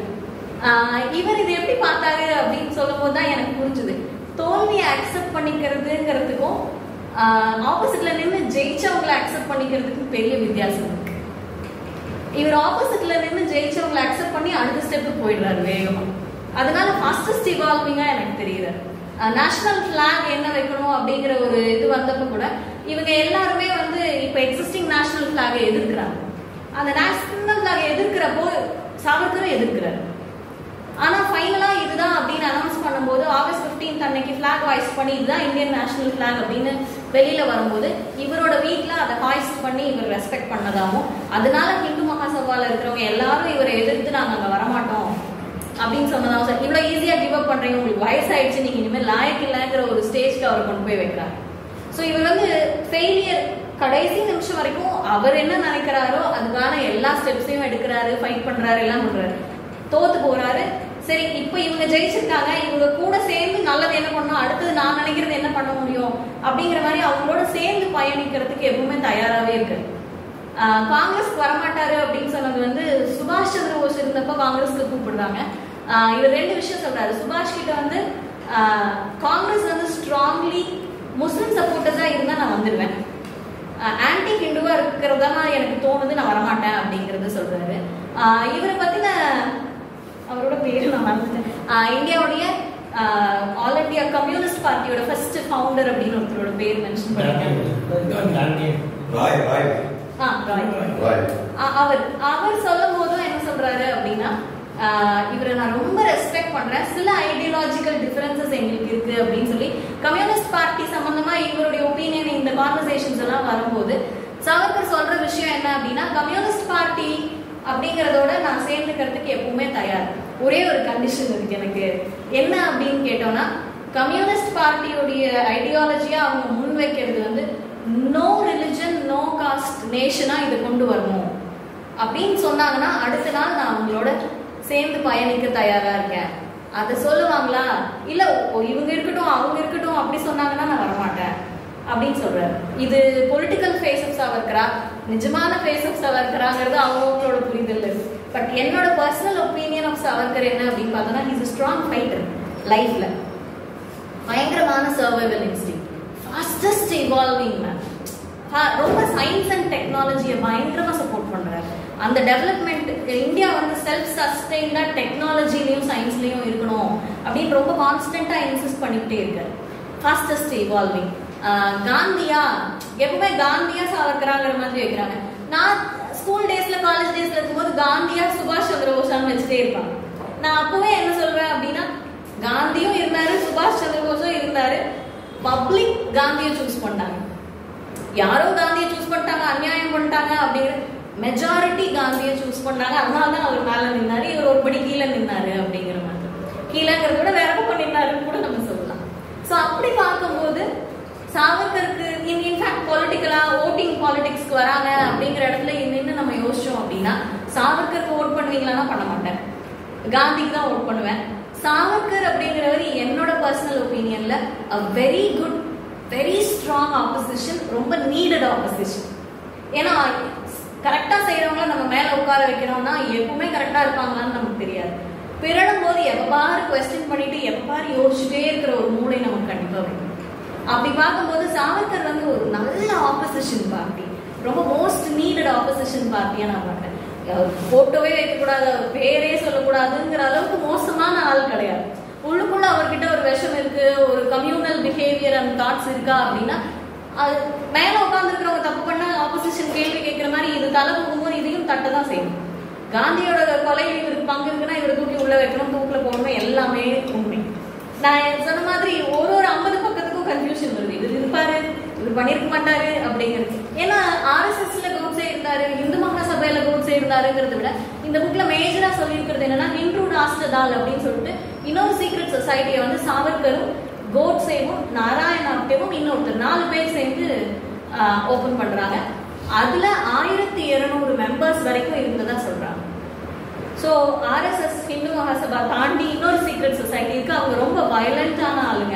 இவர் இதை எப்படி பார்த்தாரு அப்படின்னு சொல்லும் போது தான் எனக்கு புரிஞ்சுது தோல்வியை அக்செப்ட் பண்ணிக்கிறதுங்கிறதுக்கும் ஆப்போசிட்ல நின்று ஜெயிச்சவங்களை அக்செப்ட் பண்ணிக்கிறதுக்கும் பெரிய வித்தியாசம் இருக்கு இவர் ஆப்போசிட்ல நின்று ஜெயிச்சவங்களை அக்செப்ட் பண்ணி அடுத்த ஸ்டெப்புக்கு போயிடுறாரு வேகமா அதனால ஃபாஸ்டஸ்ட் இவால்விங்கா எனக்கு தெரியுது நேஷனல் ஃபிளாக் என்ன வைக்கணும் அப்படிங்கிற ஒரு இது வந்தப்ப கூட இவங்க எல்லாருமே வந்து இப்ப எக்ஸிஸ்டிங் நேஷனல் ஃபிளாகை எதிர்க்கிறாங்க அந்த நேஷனல் ஃபிளாகை எதிர்க்கிறப்போ சாவர்கரும் எதிர்க்கிறாரு ஆனா ஃபைனலா இதுதான் அப்படின்னு அனௌன்ஸ் பண்ணும்போது ஆகஸ்ட் 15 அன்னைக்கு ஃபிளாக் ஹாய்ஸ்ட் பண்ணி இதுதான் இந்தியன் நேஷனல் ஃபிளாக் அப்படின்னு வெளியில வரும்போது இவரோட வீட்ல அதை ஹாய்ஸ்ட் பண்ணி இவர் ரெஸ்பெக்ட் பண்ணதாகவும் அதனால ஹிந்து மகாசபால இருக்கிறவங்க எல்லாரும் இவரை எதிர்த்து நாங்க அங்க வரமாட்டோம் அப்படின்னு சொன்னதாகவும் சார் இவ்வளவு ஈஸியா கிவ் அப் பண்றீங்க உங்களுக்கு வயசாயிடுச்சு நீங்க இனிமேல் லாயக்கு இல்லைங்கிற ஒரு ஸ்டேஜ்க்கு அவர் கொண்டு போய் வைக்கிறாங்க ஸோ இவர் வந்து ஃபெயிலியர் கடைசி நிமிஷம் வரைக்கும் அவர் என்ன நினைக்கிறாரோ அதுக்கான எல்லா ஸ்டெப்ஸையும் எடுக்கிறாரு ஃபைட் பண்றாரு எல்லாம் பண்றாரு தோத்து போறாரு சரி இப்போ இவங்க ஜெயிச்சிருக்காங்க இவங்க கூட சேர்ந்து நல்லது என்ன பண்ணணும் அடுத்தது நான் நினைக்கிறது என்ன பண்ண முடியும் அப்படிங்கிற மாதிரி அவங்களோட சேர்ந்து பயணிக்கிறதுக்கு எப்பவுமே தயாராகவே இருக்கு ஆஹ் காங்கிரஸ்க்கு வரமாட்டாரு அப்படின்னு சொன்னது வந்து சுபாஷ் சந்திர போஸ் இருந்தப்ப காங்கிரஸ்க்கு கூப்பிடுறாங்க ஆஹ் இவர் ரெண்டு விஷயம் சொல்றாரு சுபாஷ் கிட்ட வந்து ஆஹ் காங்கிரஸ் வந்து ஸ்ட்ராங்லி முஸ்லிம் சப்போர்ட்டர்ஸா இருந்தா நான் வந்துடுவேன் ஆன்டி ஹிந்துவா இருக்கிறதா எனக்கு தோணுது நான் வரமாட்டேன் அப்படிங்கறத சொல்றாரு ஆஹ் இவரை பத்தின அவரோட பேரு நான் மறந்துட்டேன் ஆஹ் இந்தியாவுடைய ஆல் இந்தியா கம்யூனிஸ்ட் பார்ட்டியோட ஃபர்ஸ்ட் ஃபவுண்டர் அப்படின்னு ஒருத்தரோட பேர் மென்ஷன் பண்ணிருக்காங்க ராய் ராய் ஆ ராய் ராய் அ- அவர் அவர் சொல்லும் போதும் என்ன சொல்றாரு அப்படின்னா ஆஹ் இவரை நான் ரொம்ப ரெஸ்பெக்ட் பண்றேன் சில ஐடியாலஜிக்கல் டிஃபரன்சஸ் எங்களுக்கு இருக்கு அப்படின்னு சொல்லி கம்யூனிஸ்ட் பார்ட்டி சம்பந்தமா இவருடைய ஒப்பீனியன் இந்த கான்வர்சேஷன்ஸ் எல்லாம் வரும்போது சாவர்கர் சொல்ற விஷயம் என்ன அப்படின்னா கம்யூனிஸ்ட் பார்ட்டி அப்படிங்கறதோட நான் சேர்ந்துக்கிறதுக்கு எப்பவுமே தயார் ஒரே ஒரு கண்டிஷன் இருக்கு எனக்கு என்ன அப்படின்னு கேட்டோம்னா கம்யூனிஸ்ட் பார்ட்டியோடைய ஐடியாலஜியா அவங்க முன்வைக்கிறது வந்து நோ ரிலிஜன் நோ காஸ்ட் நேஷனா இதை கொண்டு வரணும் அப்படின்னு சொன்னாங்கன்னா அடுத்த நாள் நான் அவங்களோட சேர்ந்து பயணிக்க தயாரா இருக்கேன் அதை சொல்லுவாங்களா இல்ல ஓ, இவங்க இருக்கட்டும் அவங்க இருக்கட்டும் அப்படி சொன்னாங்கன்னா நான் வரமாட்டேன் அப்படின்னு சொல்றாரு இது பொலிட்டிக்கல் ஃபேஸ் ஆஃப் சவர்கரா நிஜமான ஃபேஸ் ஆஃப் சவர்கராங்கிறது அவங்களோட புரிதல் இருக்கு பட் என்னோட பர்சனல் ஒப்பீனியன் ஆஃப் சவர்கர் என்ன அப்படின்னு பார்த்தோம்னா இஸ் ஸ்ட்ராங் ஃபைட்டர் லைஃப்ல பயங்கரமான survival instinct fastest evolving man ரொம்ப சயின்ஸ் அண்ட் டெக்னாலஜியை பயங்கரமா சப்போர்ட் பண்றாரு அந்த டெவலப்மெண்ட் இந்தியா வந்து செல்ஃப் சஸ்டெயின்டா டெக்னாலஜிலையும் சயின்ஸ்லயும் இருக்கணும் அப்படின்னு ரொம்ப கான்ஸ்டன்டா இன்சிஸ்ட் பண்ணிக்கிட்டே இருக்காரு ஃபாஸ்டஸ்ட் இவால்விங் காந்தியா எப்பவுமே காந்தியா சாவர்கராங்கிற மாதிரி வைக்கிறாங்க நான் ஸ்கூல் டேஸ்ல காலேஜ் டேஸ்ல இருக்கும்போது காந்தியா சுபாஷ் சந்திர போஸான்னு வச்சுட்டே இருப்பாங்க நான் அப்பவே என்ன சொல்றேன் அப்படின்னா காந்தியும் இருந்தாரு சுபாஷ் சந்திர போஸும் இருந்தாரு பப்ளிக் காந்தியை சூஸ் பண்ணாங்க யாரோ காந்தியை சூஸ் பண்ணிட்டாங்க அநியாயம் பண்ணிட்டாங்க அப்படிங்கிற மெஜாரிட்டி காந்தியை சூஸ் பண்ணாங்க அதனால தான் அவர் மேல நின்னாரு இவர் ஒரு படி கீழே நின்னாரு அப்படிங்கிற மாதிரி கீழேங்கிறத விட வேற பக்கம் நின்னாருன்னு கூட நம்ம சொல்லலாம் ஸோ அப்படி பார்க்கும்போது சாவர்கருக்கு இன்ஃபேக்ட் பொலிட்டிக்கலா ஓட்டிங் பாலிடிக்ஸ்க்கு வராங்க அப்படிங்கிற இடத்துல நின்று நம்ம யோசிச்சோம் அப்படின்னா சாவர்கருக்கு ஓட் பண்ணுவீங்களான்னா பண்ண மாட்டேன் காந்திக்கு தான் ஓட் பண்ணுவேன் சாவர்கர் அப்படிங்கிறவர் என்னோட பர்சனல் ஒப்பீனியன்ல a very good very strong opposition ரொம்ப நீடட் ஆப்போசிஷன் ஏன்னா கரெக்டா செய்யறவங்கள நம்ம மேல உட்கார வைக்கிறோம்னா எப்பவுமே கரெக்டா இருப்பாங்களான்னு நமக்கு தெரியாது பிறடும் போது எப்ப பாரு கொஸ்டின் பண்ணிட்டு எப்ப பாரு யோசிச்சுட்டே இருக்கிற ஒரு மூளை நமக்கு கண்டிப்பா வேணும் அப்படி பார்க்கும்போது சாவர்கர் வந்து ஒரு நல்ல ஆப்போசிஷன் பார்ட்டி ரொம்ப மோஸ்ட் நீடட் ஆப்போசிஷன் பார்ட்டியா நான் பார்க்கறேன் போட்டோவே வைக்கக்கூடாது அவர் பேரே சொல்லக்கூடாதுங்கிற அளவுக்கு மோசமான ஆள் கிடையாது உள்ளுக்குள்ள அவர்கிட்ட ஒரு விஷம் இருக்கு ஒரு கம்யூனல் பிஹேவியர் அண்ட் தாட்ஸ் இருக்கா அப்படின்னா அது மேல உட்காந்துருக்கிறவங்க தப்பு பண்ணா ஆப்போசிஷன் கேள்வி கேட்கிற மாதிரி இது தலை போகும்போது இதையும் தட்ட தான் செய்யும் காந்தியோட கொலையில் இவருக்கு பங்கு இருக்குன்னா இவரை தூக்கி உள்ள வைக்கணும் தூக்கில போகணும் எல்லாமே உண்மை நான் சொன்ன மாதிரி ஒரு ஒரு ஐம்பது பக்கத்துக்கும் கன்ஃபியூஷன் வருது இவர் இருப்பாரு இவர் பண்ணிருக்க மாட்டாரு அப்படிங்கிறது ஏன்னா ஆர்எஸ்எஸ்ல கோட்ஸே இருந்தாரு இந்து மகாசபையில கோட்ஸே இருந்தாருங்கிறத விட இந்த புக்ல மேஜரா சொல்லியிருக்கிறது என்னன்னா நின்றுட் ஆஸ்டதால் அப்படின்னு சொல்லிட்டு இன்னொரு சீக்ரெட் சொசைட்டியை வந்து சாவர்கரும் கோட்ஸேவும் நாராயணாப்டேவும் இன்னொருத்தர் நாலு பேர் சேர்ந்து ஓபன் பண்றாங்க அதுல ஆயிரத்தி இருநூறு மெம்பர்ஸ் வரைக்கும் இருந்ததா சொல்றாங்க ஸோ ஆர்எஸ்எஸ் ஹிந்து மகாசபா தாண்டி இன்னொரு சீக்ரெட் சொசைட்டி இருக்கு அவங்க ரொம்ப வயலண்டான ஆளுங்க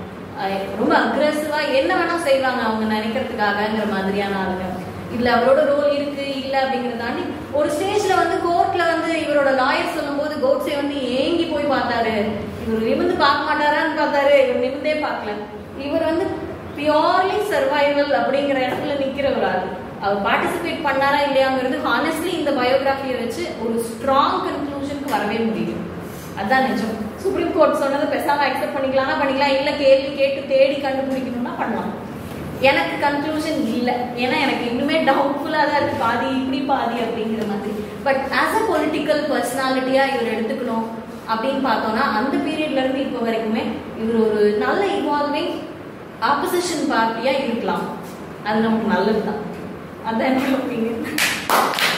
அஹ் ரொம்ப அக்ரெசிவா என்ன வேணா செய்வாங்க அவங்க நினைக்கிறதுக்காகங்கிற மாதிரியான ஆளுங்க இதுல அவரோட ரோல் இருக்கு இல்ல அப்படிங்கறத தாண்டி ஒரு ஸ்டேஜ்ல வந்து கோர்ட்ல வந்து இவரோட லாயர் சொல்லும்போது கோட்ஸே வந்து ஏங்கி போய் பார்த்தாரு இவர் நிமிந்து பார்க்க மாட்டாரான்னு பார்த்தாரு இவர் நிமிந்தே பார்க்கல இவர் வந்து பியோர்லி சர்வைவல் அப்படிங்கிற இடத்துல நிக்கிற ஒரு ஆள் அவர் பார்ட்டிசிபேட் பண்ணாரா இல்லையாங்கிறது ஹானஸ்ட்லி இந்த பயோகிராஃபியை வச்சு ஒரு ஸ்ட்ராங் கன்க்ளூஷனுக்கு வரவே முடியும் அதான் நிஜம் சுப்ரீம் கோர்ட் சொன்னதை பேசாம அக்செப்ட் பண்ணிக்கலாம்னா பண்ணிக்கலாம் இல்ல கேள்வி கேட்டு தேடி கண்டுபிடிக்கணும்னா பண்ணலாம் எனக்கு கன்க்ளூஷன் இல்லை ஏன்னா எனக்கு இன்னுமே டவுட்ஃபுல்லாக தான் இருக்கு பாதி இப்படி பாதி அப்படிங்கிற மாதிரி பட் ஆஸ் அ பொலிட்டிக்கல் பர்சனாலிட்டியா இவர் எடுத்துக்கணும் அப்படின்னு பார்த்தோம்னா அந்த பீரியட்ல இருந்து இப்போ வரைக்குமே இவர் ஒரு நல்ல இன்வால்விங் ஆப்போசிஷன் பார்ட்டியா இருக்கலாம் அது நமக்கு நல்லதுதான் அதான் என்னோட ஒப்பீனியன்